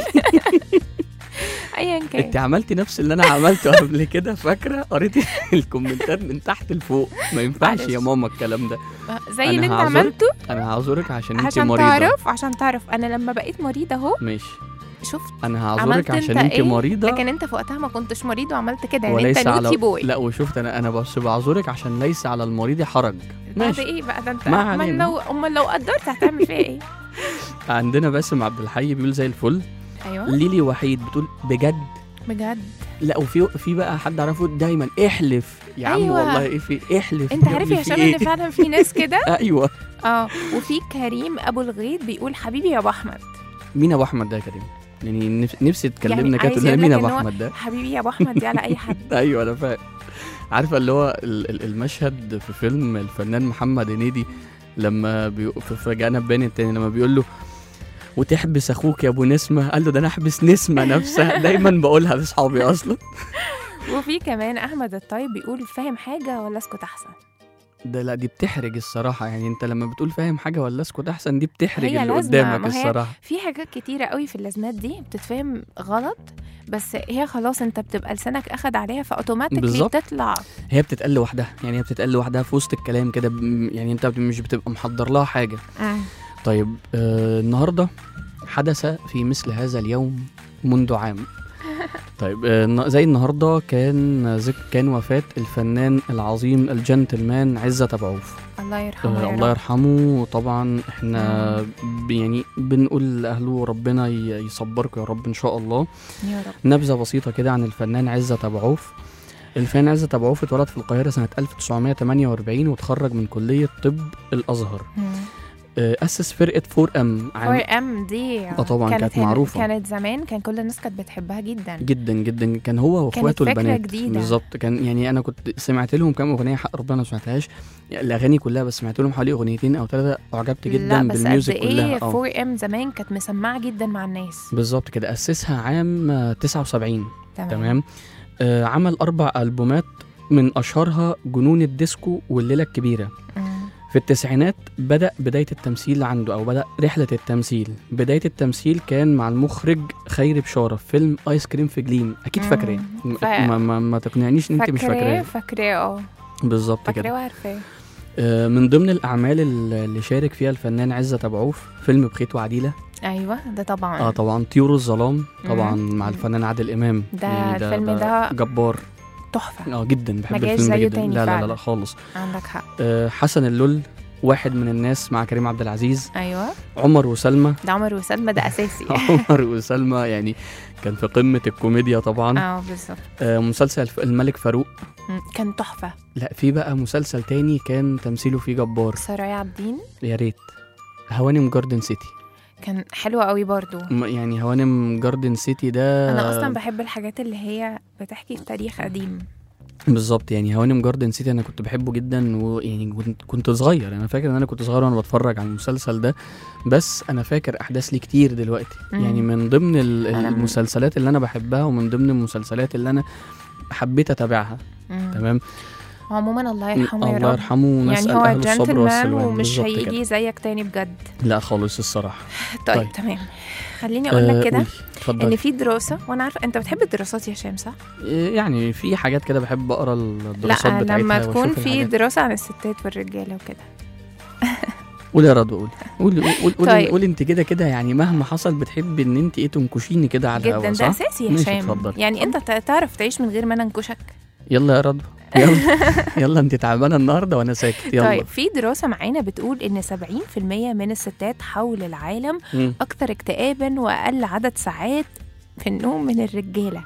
ايا كان انت عملتي نفس اللي انا عملته قبل كده فاكره قريتي الكومنتات من تحت لفوق ما ينفعش معلش. يا ماما الكلام ده زي أنا اللي انت هعذرك عملته انا هعذرك عشان انت عشان مريضه تعرف عشان تعرف انا لما بقيت مريضه اهو ماشي شفت انا عملت هعذرك عشان انت انت ايه مريضه لكن انت في وقتها ما كنتش مريض وعملت كده يعني وليس انت نوتي على بوي لا وشفت انا انا بس بعذرك عشان ليس على المريض حرج بعد ماشي ايه بقى ده انت ما امال علينا. لو امال لو قدرت هتعمل فيها ايه عندنا باسم عبد الحي بيقول زي الفل ايوه ليلي وحيد بتقول بجد بجد لا وفي في بقى حد اعرفه دايما احلف يا عم أيوة. والله ايه في احلف انت يا عارف ابني يا في هشام إيه؟ ان فعلا في ناس كده ايوه اه وفي كريم ابو الغيط بيقول حبيبي يا ابو احمد مين ابو احمد ده يا كريم يعني نف- نفسي تكلمنا يعني كده عايز تقول لنا يقول مين لك ابو إن هو احمد ده حبيبي يا ابو احمد دي على اي حد ايوه انا فاهم عارفه اللي هو ال- ال- المشهد في فيلم الفنان محمد هنيدي لما بي... في في جانب بين التاني لما بيقول له وتحبس اخوك يا ابو نسمه قال له ده انا احبس نسمه نفسها دايما بقولها لاصحابي اصلا وفي كمان احمد الطيب بيقول فاهم حاجه ولا اسكت احسن ده لا دي بتحرج الصراحه يعني انت لما بتقول فاهم حاجه ولا اسكت احسن دي بتحرج هي اللي لازمة، قدامك ما هي الصراحه في حاجات كتيره قوي في اللازمات دي بتتفهم غلط بس هي خلاص انت بتبقى لسانك اخد عليها فاوتوماتيكلي بالظبط. بتطلع هي بتتقال لوحدها يعني هي بتتقال لوحدها في وسط الكلام كده ب- يعني انت مش بتبقى محضر لها حاجه مم. طيب آه النهارده حدث في مثل هذا اليوم منذ عام طيب آه الن- زي النهارده كان ذك كان وفاه الفنان العظيم الجنتلمان عزت ابو عوف الله يرحمه آه يا الله رب. يرحمه طبعا احنا ب- يعني بنقول لاهله ربنا ي- يصبركم يا رب ان شاء الله يا رب نبذه بسيطه كده عن الفنان عزت ابو عوف الفنان عزت ابو عوف اتولد في القاهره سنه 1948 وتخرج من كليه طب الازهر مم. آه، اسس فرقه 4 ام فور ام دي آه طبعاً كانت هنا- معروفة. كانت زمان كان كل الناس كانت بتحبها جدا جدا جدا كان هو واخواته فكرة البنات جديدة. بالظبط كان يعني انا كنت سمعت لهم كام اغنيه حق ربنا ما سمعتهاش يعني الاغاني كلها بس سمعت لهم حوالي اغنيتين او ثلاثه اعجبت جدا لا بس قد بالميوزك ايه كلها اه 4 ام زمان كانت مسمعه جدا مع الناس بالظبط كده اسسها عام آه، 79 تمام آه عمل اربع البومات من اشهرها جنون الديسكو والليله الكبيره مم. في التسعينات بدأ بداية التمثيل عنده أو بدأ رحلة التمثيل بداية التمثيل كان مع المخرج خيري بشارة في فيلم آيس كريم في جليم أكيد مم. فاكراه م- فا- ما, ما, ما تقنعنيش إن أنت مش فاكراه فاكراه فاكراه اه بالظبط فاكراه كده وعارفاه آه، من ضمن الأعمال اللي اللي شارك فيها الفنان عزت أبو عوف فيلم بخيت وعديلة ايوه ده طبعا اه طبعا طيور الظلام طبعا مم. مع الفنان عادل إمام ده يعني الفيلم ده جبار تحفه اه جدا بحب ما جاش الفيلم ده زيه جدا تاني لا, لا لا فعلا. لا خالص عندك حق آه، حسن اللول واحد من الناس مع كريم عبد العزيز ايوه عمر وسلمى ده عمر وسلمى ده اساسي عمر وسلمى يعني كان في قمة الكوميديا طبعا اه بالظبط آه مسلسل الملك فاروق مم، كان تحفه لا في بقى مسلسل تاني كان تمثيله فيه جبار سرايا عابدين يا ريت هوانم جاردن سيتي كان حلو قوي برضو م- يعني هوانم جاردن سيتي ده انا اصلا بحب الحاجات اللي هي بتحكي في تاريخ قديم بالظبط يعني هوانم جاردن سيتي انا كنت بحبه جدا ويعني كنت كنت صغير انا فاكر ان انا كنت صغير وانا بتفرج على المسلسل ده بس انا فاكر احداث ليه كتير دلوقتي مم. يعني من ضمن ال- أنا م- المسلسلات اللي انا بحبها ومن ضمن المسلسلات اللي انا حبيت اتابعها مم. تمام عموما الله يرحمه يا الله رب يرحمه ونسال يعني هو اهل الصبر جنتلمان والسلوان ومش بالظبط كده. هيجي زيك تاني بجد لا خالص الصراحه طيب, طيب. تمام خليني اقول آه، لك كده قولي، اتفضلي ان في دراسه وانا عارفه انت بتحب الدراسات يا هشام صح؟ يعني في حاجات كده بحب اقرا الدراسات لا بتاعتها لما تكون وأشوف في الحاجات. دراسه عن الستات والرجاله وكده قولي يا رضوى قولي قولي قولي, قولي, طيب. قولي انت كده كده يعني مهما حصل بتحبي ان انت ايه تنكشيني كده على الهوا جدا صح؟ ده اساسي يا ماشي، هشام اتفضلي. يعني انت ت- تعرف تعيش من غير ما انا انكشك يلا يا رضوى يلا يلا انت تعبانه النهارده وانا ساكت يلا طيب في دراسه معانا بتقول ان 70% من الستات حول العالم مم. اكثر اكتئابا واقل عدد ساعات في النوم من الرجاله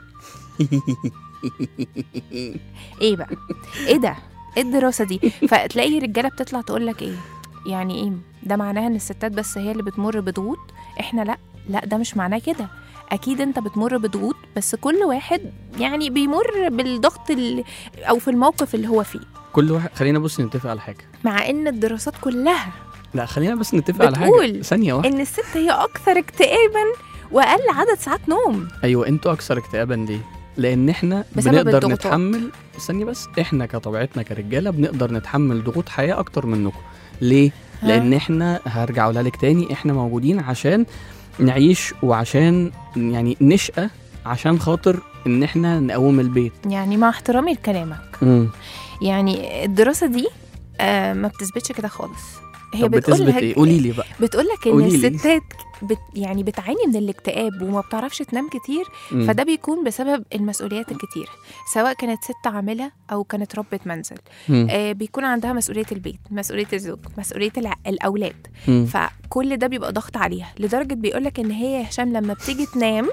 ايه بقى ايه ده ايه الدراسه دي فتلاقي رجاله بتطلع تقول لك ايه يعني ايه ده معناها ان الستات بس هي اللي بتمر بضغوط احنا لا لا ده مش معناه كده اكيد انت بتمر بضغوط بس كل واحد يعني بيمر بالضغط ال- او في الموقف اللي هو فيه كل واحد خلينا بص نتفق على حاجه مع ان الدراسات كلها لا خلينا بس نتفق على حاجه بتقول ثانيه واحده ان الست هي اكثر اكتئابا واقل عدد ساعات نوم ايوه انتوا اكثر اكتئابا ليه؟ لان احنا بسبب بنقدر الضغوطات. نتحمل ثانيه بس احنا كطبيعتنا كرجاله بنقدر نتحمل ضغوط حياه اكتر منكم ليه؟ ها؟ لان احنا هرجع اقولها لك تاني احنا موجودين عشان نعيش وعشان يعني نشقى عشان خاطر ان احنا نقوم البيت يعني مع احترامي لكلامك امم يعني الدراسه دي آه ما بتثبتش كده خالص هي طب بتقول بتثبت لك ايه؟ قولي لي بقى بتقول لك ان قولي لي. الستات بت يعني بتعاني من الاكتئاب وما بتعرفش تنام كتير مم. فده بيكون بسبب المسؤوليات الكتير سواء كانت ست عامله او كانت ربة منزل مم. آه بيكون عندها مسؤوليه البيت مسؤوليه الزوج مسؤوليه الع- الاولاد مم. فكل ده بيبقى ضغط عليها لدرجه بيقولك ان هي يا هشام لما بتيجي تنام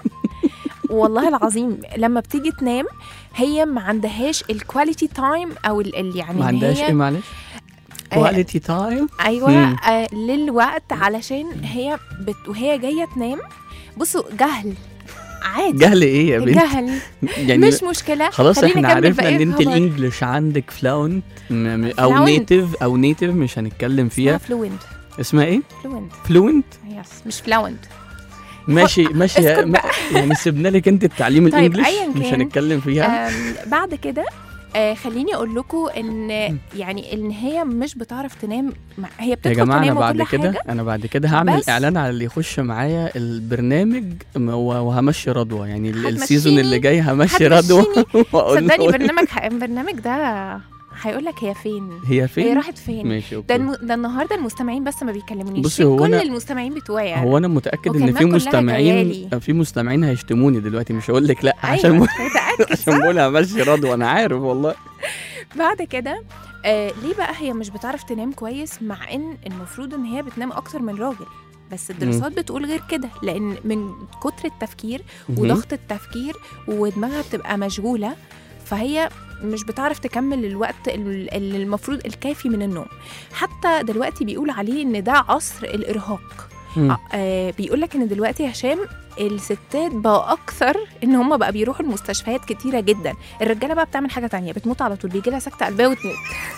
والله العظيم لما بتيجي تنام هي ما عندهاش الكواليتي تايم او ال ال- يعني ما إن عندهاش هي ايه معلش؟ آه، كواليتي تايم ايوه مم. آه للوقت علشان هي بت وهي جايه تنام بصوا جهل عادي جهل ايه يا بنت؟ جهل يعني مش مشكله خلاص خليني احنا أكمل عرفنا بقية ان انت الخبر. الانجليش عندك فلاونت م- م- او Fluent. نيتيف او نيتيف مش هنتكلم فيها فلوينت اسمها ايه؟ فلوينت فلوينت يس مش فلاونت ماشي ماشي يا- اسكت ما- بقى. يعني سيبنا لك انت التعليم طيب، الانجليش أياً مش كان. هنتكلم فيها آم، بعد كده آه خليني اقول لكم ان يعني ان هي مش بتعرف تنام مع- هي يا بتدخل جماعه انا تنام بعد وكل كده حاجه انا بعد كده هعمل بس- اعلان على اللي يخش معايا البرنامج م- و- وهمشي رضوى يعني ال- هتمشيني؟ السيزون اللي جاي همشي رضوى هتمشيني؟ وأقول صدقني له برنامج البرنامج ده هيقول لك هي فين هي هي فين؟ راحت فين ماشي ده, اوكي الم... ده النهارده المستمعين بس ما بيكلمونيش بصي، هو كل أنا- المستمعين بتوعي يعني هو انا متاكد ان وكلمات في كلها مستمعين جايالي. في مستمعين هيشتموني دلوقتي مش هقول لك لا عشان ايوه م- متأكد عشان بقول همشي رضوى انا عارف والله بعد كده آه ليه بقى هي مش بتعرف تنام كويس مع ان المفروض ان هي بتنام اكتر من راجل بس الدراسات بتقول غير كده لان من كتر التفكير مهم. وضغط التفكير ودماغها بتبقى مشغوله فهي مش بتعرف تكمل الوقت ال- اللي المفروض الكافي من النوم حتى دلوقتي بيقول عليه ان ده عصر الارهاق مم. آه بيقول لك ان دلوقتي يا هشام الستات بقى اكثر ان هم بقى بيروحوا المستشفيات كتيره جدا الرجاله بقى بتعمل حاجه تانية بتموت على طول بيجي لها سكته قلبيه وتموت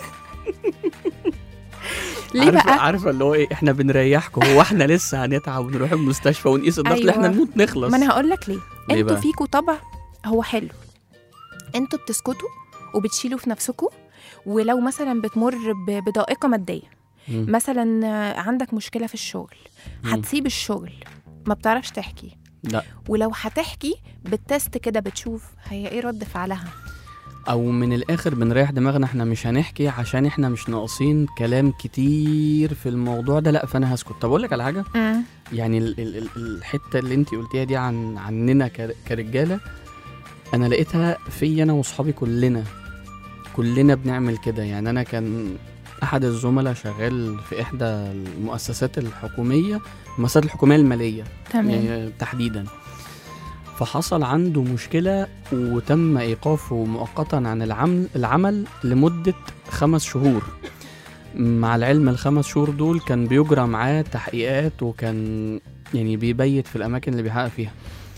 ليه عارفه بقى عارفه اللي هو ايه احنا بنريحكم هو احنا لسه هنتعب ونروح المستشفى ونقيس الضغط أيوة. احنا نموت نخلص ما انا هقول لك ليه ليه انتوا بقى؟ فيكوا طبع هو حلو انتوا بتسكتوا وبتشيلوا في نفسكوا ولو مثلا بتمر ب- بضائقه ماديه مم. مثلا آه، عندك مشكله في الشغل مم. هتسيب الشغل ما بتعرفش تحكي لا ولو هتحكي بالتست كده بتشوف هي ايه رد فعلها او من الاخر بنريح دماغنا احنا مش هنحكي عشان احنا مش ناقصين كلام كتير في الموضوع ده لا فانا هسكت طب اقول لك على حاجه مم. يعني ال ال ال الحته اللي انت قلتيها دي عن عننا كر- كرجاله انا لقيتها في انا واصحابي كلنا كلنا بنعمل كده يعني انا كان احد الزملاء شغال في احدى المؤسسات الحكوميه المؤسسات الحكوميه الماليه تمام يعني تحديدا فحصل عنده مشكلة وتم إيقافه مؤقتا عن العمل العمل لمدة خمس شهور مع العلم الخمس شهور دول كان بيجرى معاه تحقيقات وكان يعني بيبيت في الأماكن اللي بيحقق فيها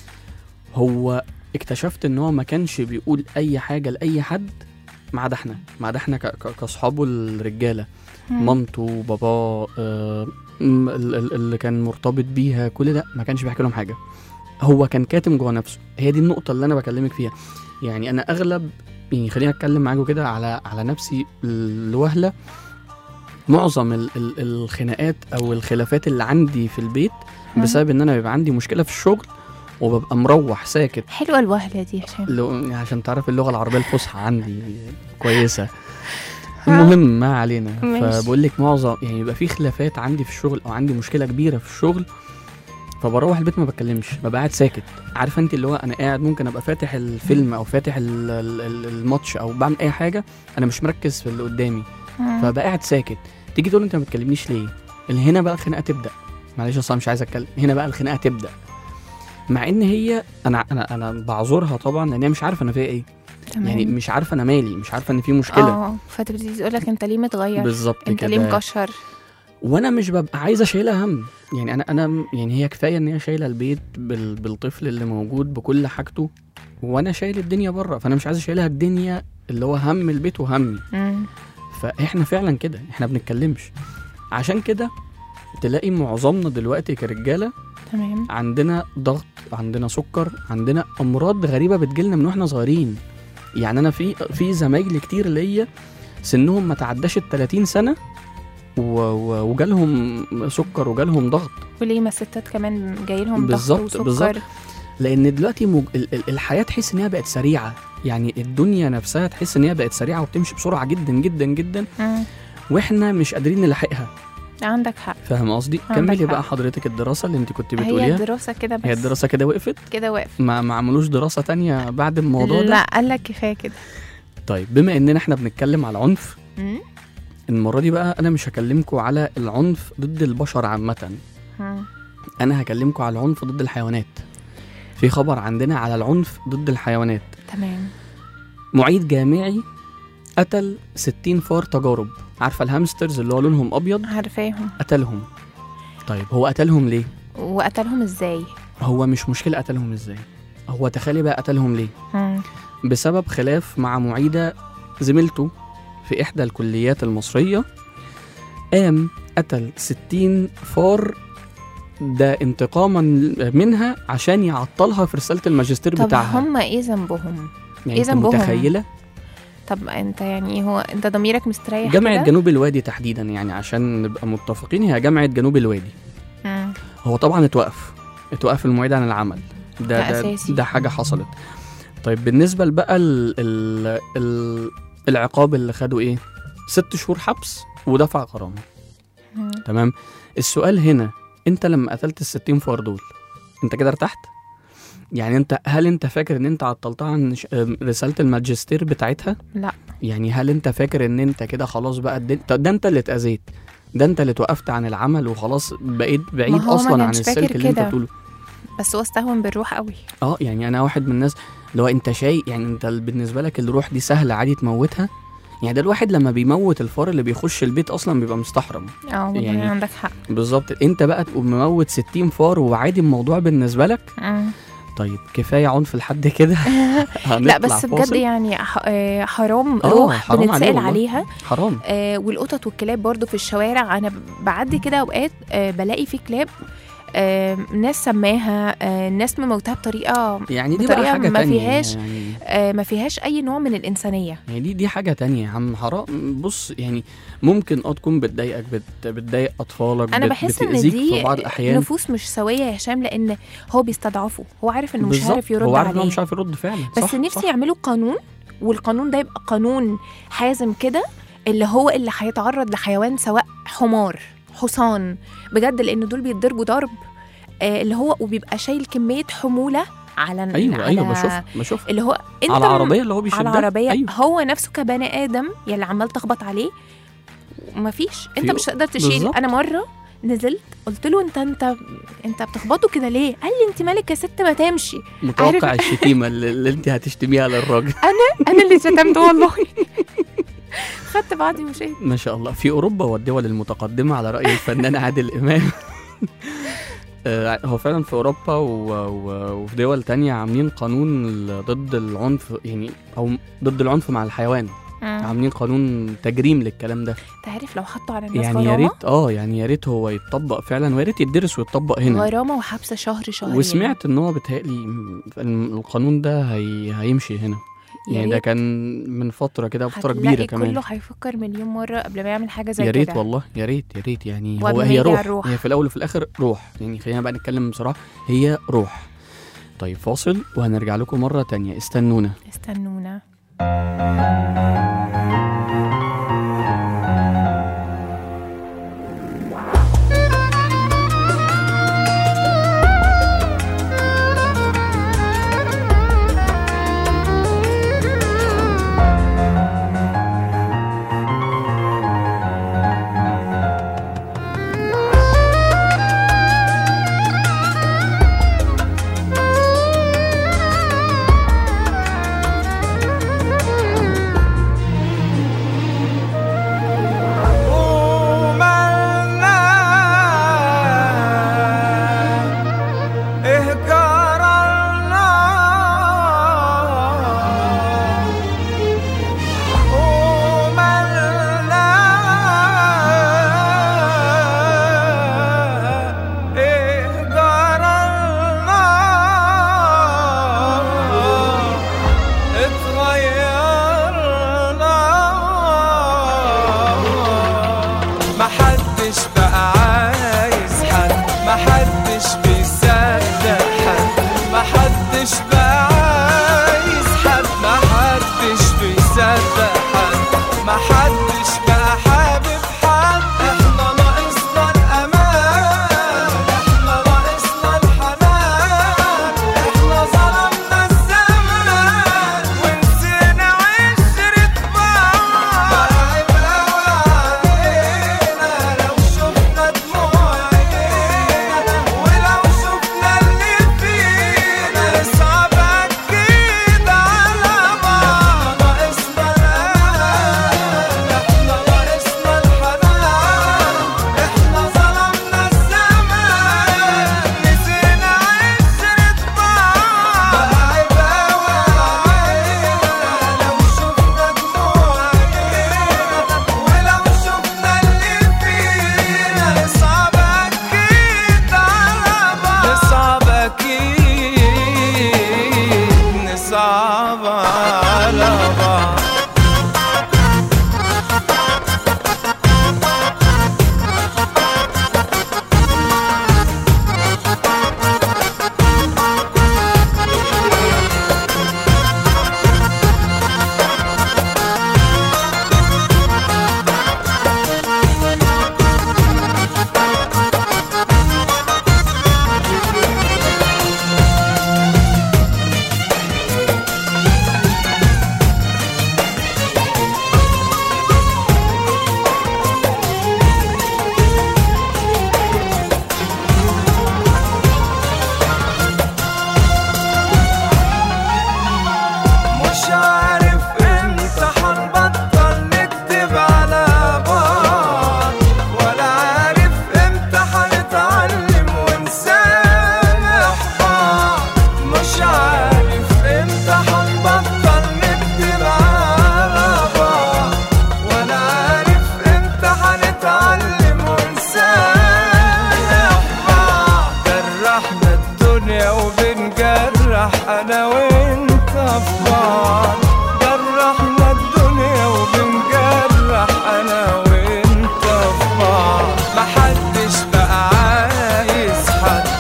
هو اكتشفت ان هو ما كانش بيقول اي حاجة لأي حد ما عدا احنا ما عدا احنا ك- ك- كاصحابه الرجالة مم. مامته باباه آه، م- ال- ال- اللي كان مرتبط بيها كل ده ما كانش بيحكي لهم حاجه هو كان كاتم جوه نفسه هي دي النقطه اللي انا بكلمك فيها يعني انا اغلب يعني خليني اتكلم معاكم كده على على نفسي لوهله معظم ال ال الخناقات او الخلافات اللي عندي في البيت مم. بسبب ان انا بيبقى عندي مشكله في الشغل وببقى مروح ساكت حلوه الوهله دي يا هشام لو عشان تعرف اللغه العربيه الفصحى عندي كويسه المهم ما علينا ماشي. فبقول لك معظم يعني يبقى في خلافات عندي في الشغل او عندي مشكله كبيره في الشغل فبروح البيت ما بتكلمش ببقى قاعد ساكت عارفه انت اللي هو انا قاعد ممكن ابقى فاتح الفيلم او فاتح ال- ال- ال- الماتش او بعمل اي حاجه انا مش مركز في اللي قدامي مم. فبقى قاعد ساكت تيجي تقول انت ما بتكلمنيش ليه اللي هنا بقى الخناقه تبدا معلش اصلا مش عايز اتكلم هنا بقى الخناقه تبدا مع ان هي انا انا انا بعذرها طبعا لان هي مش عارفه انا فيها ايه تمام. يعني مش عارفه انا مالي مش عارفه ان في مشكله اه فتبتدي تقول لك انت ليه متغير بالظبط انت ليه كده مكشر وانا مش ببقى عايز اشيلها هم يعني انا انا يعني هي كفايه ان هي شايله البيت بال بالطفل اللي موجود بكل حاجته وانا شايل الدنيا بره فانا مش عايز اشيلها الدنيا اللي هو هم البيت وهمي مم. فاحنا فعلا كده احنا بنتكلمش عشان كده تلاقي معظمنا دلوقتي كرجاله تمام عندنا ضغط عندنا سكر عندنا امراض غريبه بتجيلنا من واحنا صغيرين يعني انا في في زمايلي كتير ليا سنهم ما تعداش ال 30 سنه و- و- وجالهم سكر وجالهم ضغط وليه ما الستات كمان جاي لهم ضغط بالظبط، وسكر بالظبط. لان دلوقتي مج... ال- ال- الحياه تحس ان هي بقت سريعه يعني الدنيا نفسها تحس ان هي بقت سريعه وبتمشي بسرعه جدا جدا جدا مم. واحنا مش قادرين نلحقها عندك حق فاهم قصدي عندك كملي حق. بقى حضرتك الدراسه اللي انت كنت هي بتقوليها الدراسه كده بس هي الدراسه كده وقفت كده واقف ما ما عملوش دراسه تانية بعد الموضوع ده لا قال لك كفايه كده طيب بما اننا احنا بنتكلم على العنف مم. المره دي بقى انا مش هكلمكم على العنف ضد البشر عامه مم. انا هكلمكم على العنف ضد الحيوانات في خبر عندنا على العنف ضد الحيوانات تمام معيد جامعي قتل 60 فار تجارب عارفه الهامسترز اللي هو لونهم ابيض عارفاهم قتلهم طيب هو قتلهم ليه وقتلهم ازاي هو مش مشكله قتلهم ازاي هو تخيلي بقى قتلهم ليه مم. بسبب خلاف مع معيده زميلته في احدى الكليات المصريه قام قتل 60 فار ده انتقاما منها عشان يعطلها في رساله الماجستير طب بتاعها هم ايه ذنبهم يعني إيه انت ذنبهم؟ متخيله طب انت يعني هو انت ضميرك مستريح جامعه كده؟ جنوب الوادي تحديدا يعني عشان نبقى متفقين هي جامعه جنوب الوادي مم. هو طبعا اتوقف اتوقف المعيد عن العمل ده ده ده, أساسي. ده حاجه حصلت طيب بالنسبه بقى ال ال ال العقاب اللي خده ايه ست شهور حبس ودفع غرامه مم. تمام السؤال هنا انت لما قتلت الستين فار دول انت كده ارتحت يعني انت هل انت فاكر ان انت عطلتها عن ش- ام، رساله الماجستير بتاعتها لا يعني هل انت فاكر ان انت كده خلاص بقى الدن... طب ده انت اللي اتاذيت ده انت اللي اتوقفت عن العمل وخلاص بقيت بعيد هو ما اصلا عن كانش السلك فاكر اللي انت كده. بتقوله بس هو استهون بالروح قوي اه يعني انا واحد من الناس اللي هو انت شاي يعني انت بالنسبه لك الروح دي سهله عادي تموتها يعني ده الواحد لما بيموت الفار اللي بيخش البيت اصلا بيبقى مستحرم اه والله يعني- عندك حق بالظبط انت بقى تقوم مموت 60 فار وعادي الموضوع بالنسبه لك مم. طيب كفايه عنف لحد كده لا هنطلع بس بجد فاصل. يعني ح- آه، حرام آه، روح حرام عليه بنتسأل والله. عليها حرام آه والقطط والكلاب برضو في الشوارع انا ب- بعدي كده اوقات آه بلاقي في كلاب آه ناس سماها آه ناس مموتها بطريقه يعني دي بقى بطريقة حاجه ما تانية فيهاش يعني آه ما فيهاش اي نوع من الانسانيه يعني دي دي حاجة تانية يا عم حرام بص يعني ممكن اه تكون بتضايقك بت بتضايق أطفالك انا بت بحس ان بتأذيك دي في بعض الأحيان نفوس مش سويه يا هشام لان هو بيستضعفه هو عارف انه مش بالظبط. عارف يرد هو عارف إن هو عليه مش عارف يرد فعلا بس صح نفسي صح. يعملوا قانون والقانون ده يبقى قانون حازم كده اللي هو اللي هيتعرض لحيوان سواء حمار حصان بجد لان دول بيتضربوا ضرب آه اللي هو وبيبقى شايل كميه حموله على أيوه على أيوه بشوف بشوف اللي هو انت على العربية اللي هو بيشدها على العربيه أيوه هو نفسه كبني ادم يلي عمال تخبط عليه مفيش انت في- مش هتقدر تشيل بالظبط. انا مره نزلت قلت له انت انت انت بتخبطه كده ليه قال لي انت مالك يا ست ما تمشي متوقع عارف- الشتيمة اللي, اللي أنت هتشتميها للراجل انا اللي شتمته والله خدت بعضي ومشيت ما شاء الله في أوروبا والدول المتقدمة على رأي الفنان عادل إمام آه، هو فعلا في أوروبا و... و... وفي دول تانية عاملين قانون ال- ضد العنف يعني أو ضد العنف مع الحيوان عاملين قانون تجريم للكلام ده تعرف لو حطوا على الناس يعني يا غرامه ريت اه يعني يا ريت هو يتطبق فعلا ويا ريت يدرس ويتطبق هنا غرامه وحبس شهر شهرين وسمعت ان هو بيتهيألي م- القانون ده هي... هيمشي هنا يا يعني ده ريت. كان من فترة كده فترة هتلاقي كبيرة كمان كله هيفكر مليون مره قبل ما يعمل حاجه زي يا ريت كده والله يا ريت يا ريت يعني هو وقبل ما هي يجي على روح. الروح. هي في الاول وفي الاخر روح يعني خلينا بقى نتكلم بصراحه هي روح طيب فاصل وهنرجع لكم مره تانية استنونا استنونا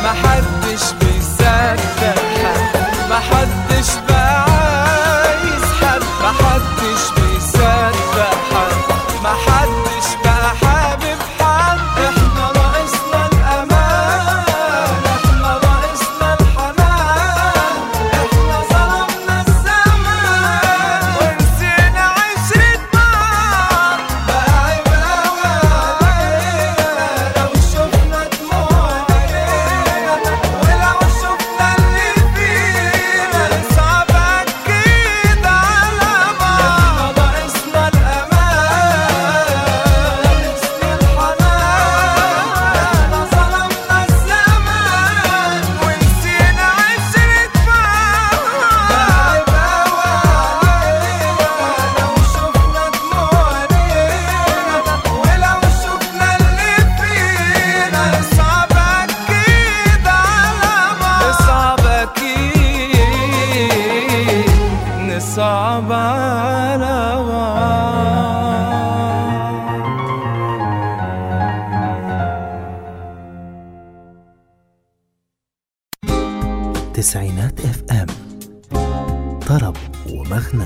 محدش بيصدق حد محدش بقى عايز حد محدش بيصدق حد محدش بقى حابب حد احنا ناقصنا الامان احنا ناقصنا الحنان احنا ظلمنا الزمان ونسينا عشرة بعض بقى عيب قوي علينا لو شفنا دموع عينينا ولو شفنا اللي فينا صعب اكيد على بعض احنا ناقصنا الامان ناقصنا الحنان احنا ظلمنا الزمان ونسينا عشرة بعض بقى عيب قوي علينا لو شفنا دموع عينينا ولو شفنا اللي فينا صعب اكيد على بعض صعب اكيد نصعب على بعض تسعينات اف ام طرب ومغنى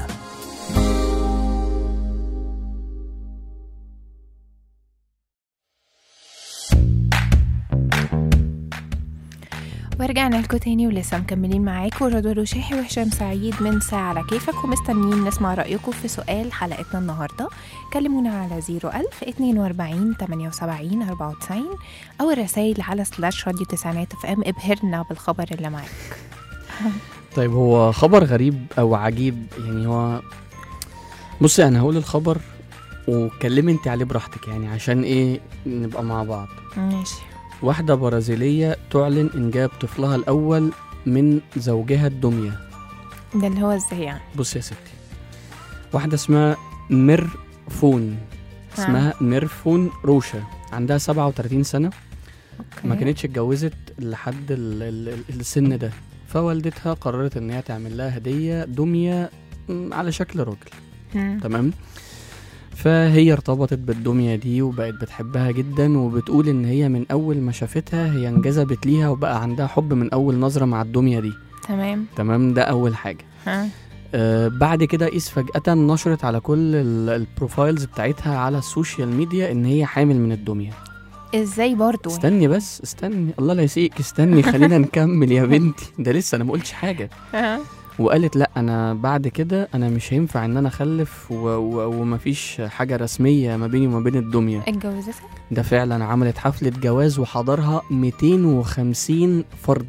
ورجعنا لكم تاني ولسه مكملين معاكم رضوى الوشاحي وهشام سعيد من ساعة على كيفك ومستنيين نسمع رأيكم في سؤال حلقتنا النهاردة كلمونا على 01000 42 78 94 أو الرسايل على سلاش راديو تسعينات اف ام ابهرنا بالخبر اللي معاك طيب هو خبر غريب او عجيب يعني هو بصي انا هقول الخبر وكلمي انت عليه براحتك يعني عشان ايه نبقى مع بعض ماشي واحدة برازيلية تعلن إنجاب طفلها الأول من زوجها الدمية ده اللي هو ازاي يعني بص يا ستي واحدة اسمها ميرفون اسمها ميرفون روشا عندها 37 سنة أوكي. ما كانتش اتجوزت لحد ال- ال- ال- السن ده فوالدتها قررت ان هي تعمل لها هدية دمية م، على شكل راجل مم. تمام فهي ارتبطت بالدمية دي وبقت بتحبها جدا وبتقول ان هي من اول ما شافتها هي انجذبت ليها وبقى عندها حب من اول نظرة مع الدمية دي تمام تمام ده اول حاجة ها آه بعد كده قيس فجأة نشرت على كل ال- البروفايلز بتاعتها على السوشيال ميديا ان هي حامل من الدمية ازاي برضو استني بس استني الله لا يسيئك استني خلينا نكمل يا بنتي ده لسه انا ما قلتش حاجة ها وقالت لا انا بعد كده انا مش هينفع ان انا اخلف و... و... ومفيش حاجه رسميه ما بيني وما بين الدميه اتجوزتك ده فعلا عملت حفله جواز وحضرها 250 فرد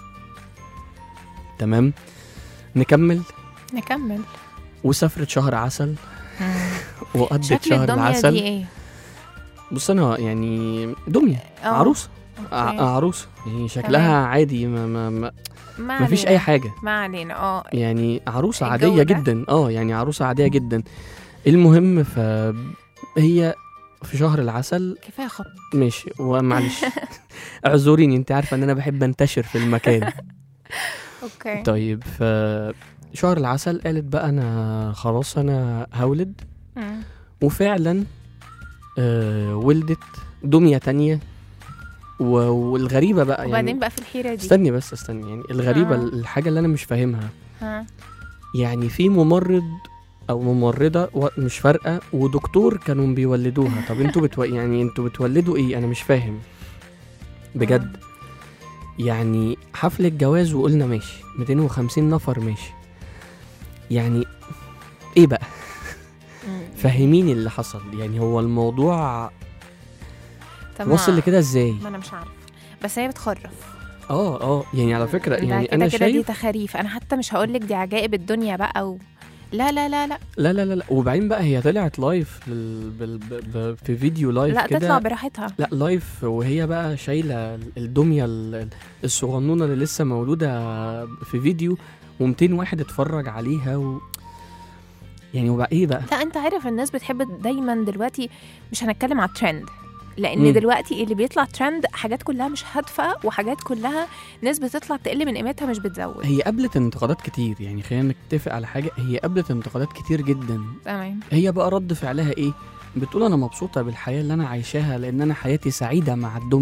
تمام نكمل نكمل وسافرت شهر عسل مم. وقضت شكل شهر الدمية العسل دي ايه بص انا يعني دميه آه، عروسه أوكي. ع- عروسه يعني شكلها عادي ما ما ما, ما ما فيش علينا. اي حاجه ما علينا اه يعني عروسة الجو عادية ده؟ جدا اه يعني عروسة عادية جدا المهم فهي في شهر العسل كفايه خط ماشي ومعلش اعذريني انت عارفة ان انا بحب انتشر في المكان اوكي طيب ف شهر العسل قالت بقى انا خلاص انا هولد مم. وفعلا آه ولدت دمية تانية و- والغريبة بقى وبعدين يعني بقى في الحيره دي استني بس استني يعني الغريبة آه. الحاجة اللي انا مش فاهمها ها يعني في ممرض او ممرضه و- مش فارقه ودكتور كانوا بيولدوها طب انتوا بتو... يعني انتوا بتولدوا ايه انا مش فاهم بجد يعني حفله جواز وقلنا ماشي 250 نفر ماشي يعني ايه بقى مم. فهميني اللي حصل يعني هو الموضوع طب ما- وصل لكده ازاي ما انا مش عارفه بس هي بتخرف اه اه يعني على فكره ده يعني كده انا كده دي شايف تخاريف انا حتى مش هقول لك دي عجائب الدنيا بقى و... لا لا لا لا لا لا لا لا وبعدين بقى هي طلعت لايف بال... بال... ب... في فيديو لايف لا كده تطلع براحتها لا لايف وهي بقى شايله الدميه ال- الصغنونه اللي لسه مولوده في فيديو و200 واحد اتفرج عليها و... يعني وبقى ايه بقى لا انت عارف الناس بتحب دايما دلوقتي مش هنتكلم على الترند لان مم. دلوقتي اللي بيطلع ترند حاجات كلها مش هادفه وحاجات كلها ناس بتطلع تقل من قيمتها مش بتزود هي قابلت انتقادات كتير يعني خلينا نتفق على حاجه هي قابلت انتقادات كتير جدا تمام هي بقى رد فعلها ايه بتقول انا مبسوطه بالحياه اللي انا عايشاها لان انا حياتي سعيده مع الدميه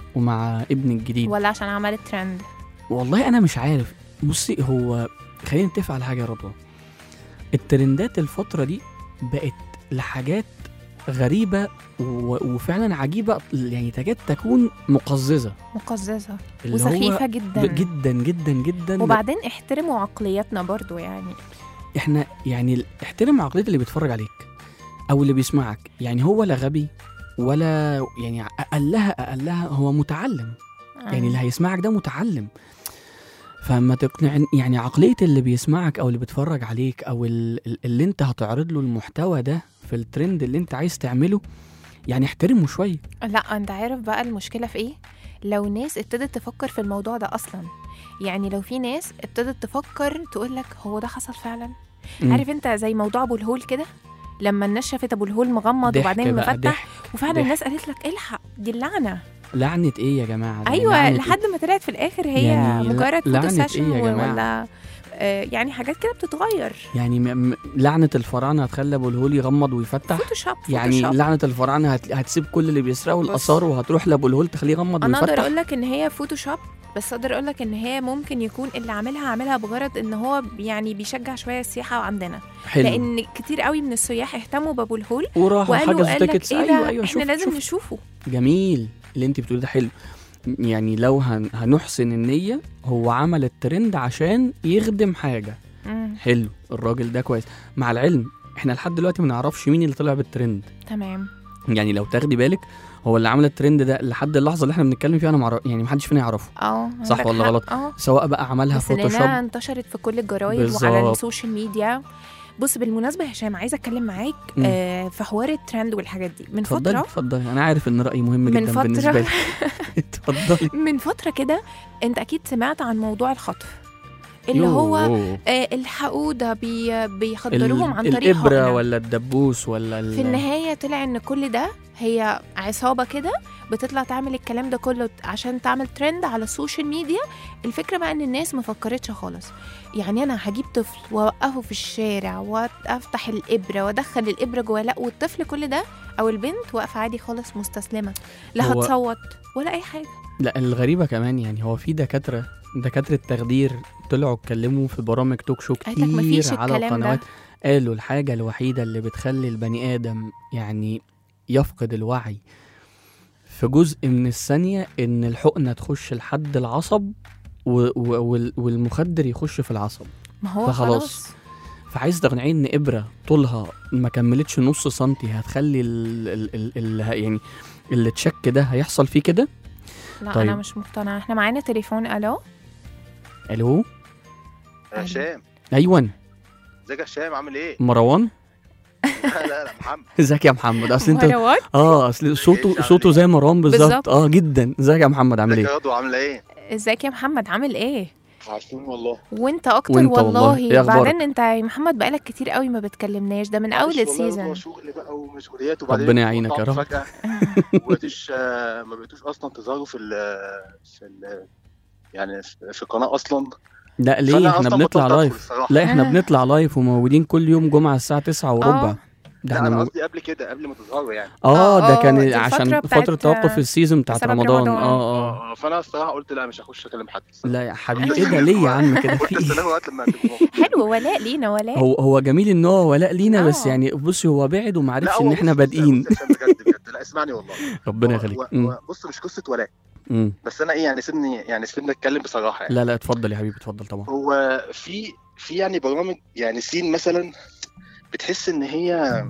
ومع ابن الجديد ولا عشان عملت ترند والله انا مش عارف بصي هو خلينا نتفق على حاجه يا رضوى الترندات الفتره دي بقت لحاجات غريبه و... وفعلا عجيبه يعني تكاد تكون مقززه مقززه اللي وسخيفه هو جدا ب- جدا جدا جدا وبعدين احترموا عقلياتنا برضو يعني احنا يعني ال- احترم عقليه اللي بيتفرج عليك او اللي بيسمعك يعني هو لا غبي ولا يعني اقلها اقلها هو متعلم يعني اللي هيسمعك ده متعلم فما تقنع يعني عقلية اللي بيسمعك أو اللي بيتفرج عليك أو ال- ال- اللي أنت هتعرض له المحتوى ده في الترند اللي أنت عايز تعمله يعني احترمه شوية لا انت عارف بقى المشكله في ايه لو ناس ابتدت تفكر في الموضوع ده اصلا يعني لو في ناس ابتدت تفكر تقول لك هو ده حصل فعلا مم. عارف انت زي موضوع ابو الهول كده لما الناس شافت ابو الهول مغمض ضحك وبعدين بقى، مفتح ضحك وفعلا ضحك. الناس قالت لك الحق دي اللعنه لعنة إيه يا جماعة دي؟ ايوه لعنة لحد ما طلعت في الاخر هي يعني لا- مجرد فوتو لعنة سيشن إيه يا جماعة؟ ولا آه، يعني حاجات كده بتتغير إيه؟ يعني م... م... لعنة الفراعنة هتخلي أبو الهول يغمض ويفتح فوتوشوب يعني فوتوشوب. لعنة الفراعنة هت... هتسيب كل اللي بيسرقوا بص. الآثار وهتروح لأبو الهول تخليه يغمض انا اقدر ويفتح اقول لك ان هي فوتوشوب بس اقدر اقول لك ان هي ممكن يكون اللي عاملها عاملها بغرض ان هو يعني بيشجع شويه السياحه عندنا حلو لان كتير قوي من السياح اهتموا بابو الهول وراحوا وقالوا حجزوا قال لك تيكتس ايه ده أيوه أيوه احنا شوف لازم شوف. نشوفه جميل اللي انت بتقوليه ده حلو يعني لو هن... هنحسن النية هو عمل الترند عشان يخدم حاجة مم. حلو الراجل ده كويس مع العلم احنا لحد دلوقتي ما نعرفش مين اللي طلع بالترند تمام يعني لو تاخدي بالك هو اللي عمل الترند ده لحد اللحظة اللي احنا بنتكلم فيها انا معرف... يعني محدش فينا يعرفه اه صح عندك ولا حق. غلط؟ اه سواء بقى عملها بس فوتوشوب لانها انتشرت في كل الجرايد وعلى بالظبط. السوشيال ميديا بص بالمناسبه يا هشام عايزه اتكلم معاك مم. آه في حوار الترند والحاجات دي من اتفضلي فتره اتفضلي انا عارف ان رأيي مهم من جدا فترة. بالنسبة لي اتفضلي من فتره كده انت اكيد سمعت عن موضوع الخطف اللي هو يوه. آه الحقوا ده بي بيخدروهم عن ال- طريق الإبرة حقنة. ولا الدبوس ولا ال... في النهاية طلع إن كل ده هي عصابة كده بتطلع تعمل الكلام ده كله عشان تعمل ترند على السوشيال ميديا الفكرة بقى إن الناس ما فكرتش خالص يعني أنا هجيب طفل وأوقفه في الشارع وأفتح الإبرة وأدخل الإبرة جواه لا والطفل كل ده أو البنت واقفة عادي خالص مستسلمة لا هو- هتصوت ولا أي حاجة لا الغريبة كمان يعني هو في دكاترة دكاترة تخدير طلعوا اتكلموا في برامج توك شو قالت لك مفيش كتير على الكلام ده. القنوات قالوا الحاجة الوحيدة اللي بتخلي البني آدم يعني يفقد الوعي في جزء من الثانية إن الحقنة تخش لحد العصب و- و- وال- والمخدر يخش في العصب ما هو فخلاص. خلاص فعايز تقنعيه إن إبرة طولها ما كملتش نص سنتي هتخلي ال ال ال ال يعني اللي تشك ده هيحصل فيه كده لا طيب. أنا مش مقتنعة إحنا معانا تليفون ألو ألو يا هشام أيوة ازيك يا هشام عامل ايه؟ مروان لا لا لا محمد ازيك يا محمد اصل انت مروان اه اصل صوته عامل صوته ايه؟ زي مروان بالظبط بالظبط. اه جدا ازيك يا محمد عامل ازيك ايه يا رضوى عامله ايه؟ ازيك يا محمد عامل ايه عارفين والله وانت اكتر وانت والله. والله, ايه اخبارك؟ بعدين انت يا محمد بقالك كتير قوي ما بتكلمناش ده من اول معلش والله السيزون رضوى شغل بقى ومسؤوليات وبعدين ربنا يعينك يا انقطعتوا رب. فجأة ما بقيتوش آه، ما بقيتوش اصلا تظهروا في ال في ال يعني في في القناه اصلا لا ليه فأنا احنا أصلاً بنطلع بطلت أدخل لايف الصراحة. لا احنا آه. بنطلع لايف وموجودين كل يوم جمعه الساعه 9 وربع آه. ده لا احنا انا مو... قصدي قبل كده قبل ما تظهروا يعني اه آه، ده كان دي عشان الفترة فتره بتاعت- توقف السيزون بتاعت بسبب رمضان رمضان. اه اه اه فانا الصراحه قلت لا مش هخش اكلم حد لا يا حبيبي ايه ده ليه يا عم كده قلت في استنى ايه لغايه لما تبقوا موجودين. حلو ولاء لينا ولاء هو هو جميل ان هو ولاء لينا بس آه. يعني بصي هو بعد وما لا عرفش هو ان احنا بص- بص- بادئين بص يا هشام بجد بجد لا اسمعني والله ربنا هو- يخليك هو- مم. هو بص مش قصه ولاء مم. بس انا ايه يعني سيبني يعني سيبني اتكلم بصراحه يعني لا لا اتفضل يا حبيبي اتفضل طبعا هو في في يعني برامج يعني سين مثلا بتحس ان هي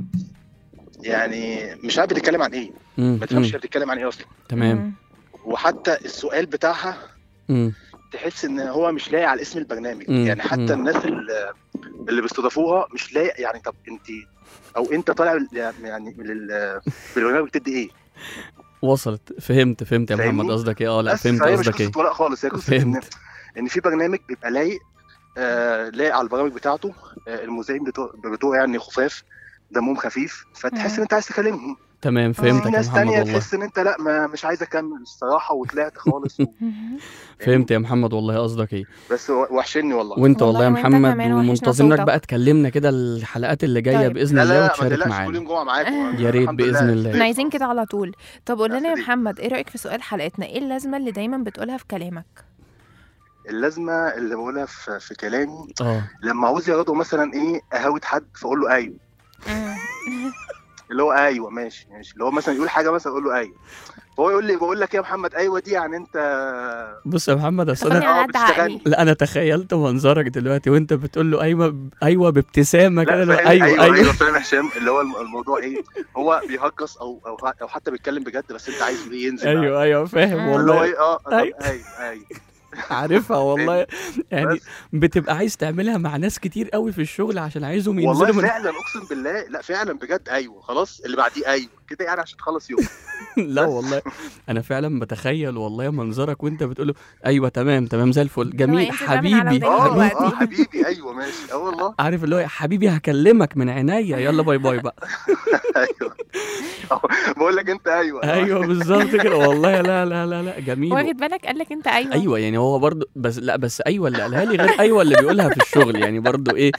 يعني مش عارف بتتكلم عن ايه مم. ما تفهمش مم. هي بتتكلم عن ايه اصلا تمام مم. وحتى السؤال بتاعها مم. تحس ان هو مش لايق على اسم البرنامج مم. يعني حتى مم. الناس اللي, اللي بيستضيفوها مش لايق يعني طب انت او انت طالع يعني من ال- بالبرنامج بتدي ايه وصلت فهمت فهمت يا محمد فاهمني؟ قصدك ايه اه لا بس فهمت فهي مش قصدك ايه قصه ولاء خالص هي قصه ان فهمت ان في برنامج بيبقى لايق آه لايق على البرامج بتاعته آه المذيعين بتوع بتوع يعني خفاف دمهم خفيف فتحس مم. ان انت عايز تكلمهم تمام في فهمتك يا ناس محمد تانية والله تحس ان انت لا ما مش عايز اكمل الصراحه وطلعت خالص و... فهمت يا محمد والله قصدك ايه بس وحشني والله وانت والله يا والله وانت محمد كمان وحشنا ومنتظرينك صوتك. بقى تكلمنا كده الحلقات اللي جايه طيب. باذن لا الله لا لا ما وتشارك تقلقش كل معانا يوم جمعه معاكم يا ريت الحمد بإذن لله. الله. احنا عايزين كده على طول طب قول لنا يا أخليك. محمد ايه رايك في سؤال حلقتنا ايه اللازمه اللي دايما بتقولها في كلامك اللازمه اللي بقولها في, في كلامي اه لما عاوز يرضوا مثلا ايه اهاوت حد فاقول له ايوه اللي هو ايوه ماشي ماشي اللي هو مثلا يقول حاجه مثلا اقول له ايوه فهو يقول لي بقول لك ايه يا محمد ايوه دي يعني انت بص يا محمد اصل تاخدني انا على اه قد عقلي بتشتغلني لا انا تخيلت منظرك دلوقتي وانت بتقول له ايوه ايوه بابتسامه كده لا اللي هو فاهم ايوه ايوه ايوه, ايوه فاهم يا هشام اللي هو الم- الموضوع ايه هو بيهجص او او او حتى بيتكلم بجد بس انت عايز ايه ينزل معاك. ايوه ايوه فاهم اللي اللي هو والله ايه اه طب أيوة. ايوه ايوه عارفها والله يعني بس. بتبقى عايز تعملها مع ناس كتير قوي في الشغل عشان عايزهم والله ينزلوا من فعلا اقسم بالله لا فعلا بجد ايوه خلاص اللي بعديه ايوه كده يعني عشان تخلص يوم لا والله انا فعلا بتخيل والله منظرك وانت بتقول له ايوه تمام تمام زي الفل جميل انت بتعمل على حبيبي وداني اه حبيبي دلوقتي. اه حبيبي ايوه ماشي اه والله عارف اللي هو يا حبيبي هكلمك من عينيا يلا باي باي بقى ايوه أه، بقول لك انت ايوه ايوه بالظبط كده والله لا لا لا لا جميل واخد بالك قال لك انت ايوه ايوه يعني هو برضه بس لا بس ايوه اللي قالها لي غير ايوه اللي بيقولها في الشغل يعني برضه ايه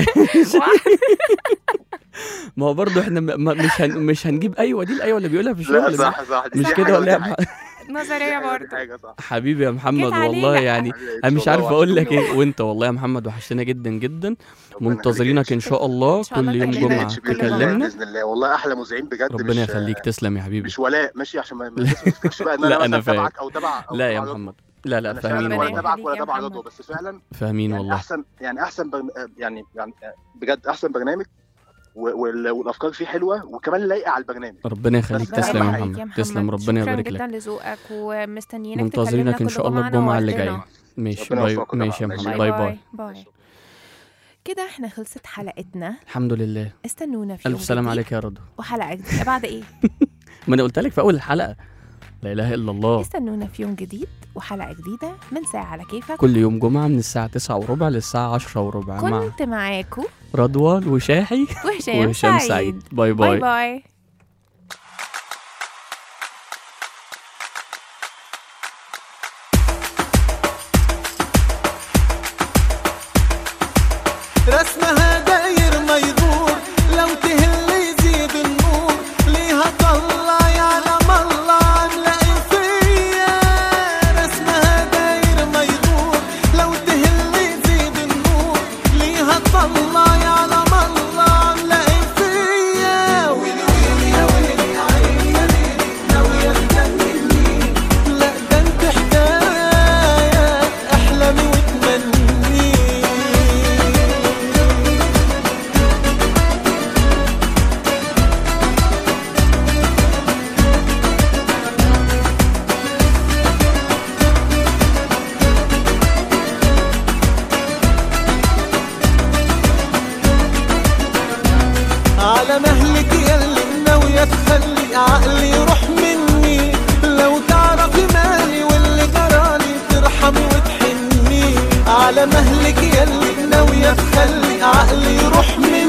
ما هو برضه احنا م- م- مش هن مش هنجيب ايوه دي الايوه اللي بيقولها في الشغل لا دي. صح صح دي مش حاجة كده ولا ودي ايه يا حاجة. مح- نظريه دي برضه حاجه صح حبيبي يا محمد جيت عليه والله بقى. يعني انا مش عارف اقول لك ايه وانت والله يا محمد وحشتنا جدا جدا منتظرينك ان شاء الله إن شاء الله كل يوم تكلمنا. جمعه تكلمنا. تكلمنا باذن الله والله احلى مذيعين بجد ربنا مش يخليك تسلم يا حبيبي مش ولاء ماشي عشان ما ما الناس ما تفتكرش بقى ان لا، انا أنا مثلا فاهم. تبعك او تبع أو لا يا تبع رضوى. محمد لا لا انا فاهمين فعلا ولا ربنا والله تبعك ولا يخليك يا تبع محمد. رضوى بس فعلا فاهمين يعني والله احسن يعني احسن برن... يعني يعني بجد احسن برنامج و- وال- والافكار فيه حلوه وكمان لايقه على البرنامج ربنا يخليك ربنا تسلم يا يخليك محمد تسلم ربنا شكرا يبارك جدا لك لذوقك ومستنيينك منتظرينك تكلمنا ان كل شاء الله جمعة الجمعه اللي نورتنا. جايه ماشي ربنا باي يوفقكم ماشي يا طبعاً. محمد باي باي باي باي باي كده احنا خلصت حلقتنا الحمد لله استنونا في يوم الف سلام جديد عليك يا رضا وحلقه جديده بعد ايه ما انا قلت لك في اول الحلقه لا اله الا الله استنونا في يوم جديد وحلقه جديده من ساعه على كيفك كل يوم جمعه من الساعه 9 وربع للساعه 10 وربع مع كنت معاكم رضوى وشاحي وهشام وهشام سعيد سعيد باي باي باي باي رسمها داير ما يدور لو تهل يزيد النور ليها طلع يعلم الله عاملة ايه فيا رسمها داير ما يدور لو تهل يزيد النور ليها طلع يعلم الله عاملة ايه فيا ويلي ويلي يا ويلي يا عيني يا ليلي ناوية تجنني لا ده انت حكاية احلامي وتمني على مهلك يلي ناوية تخلي عقلي يروح مني لو تعرفي مالي واللي جرالي ترحمي وتحني على مهلك يلي ناوية تخلي عقلي يروح مني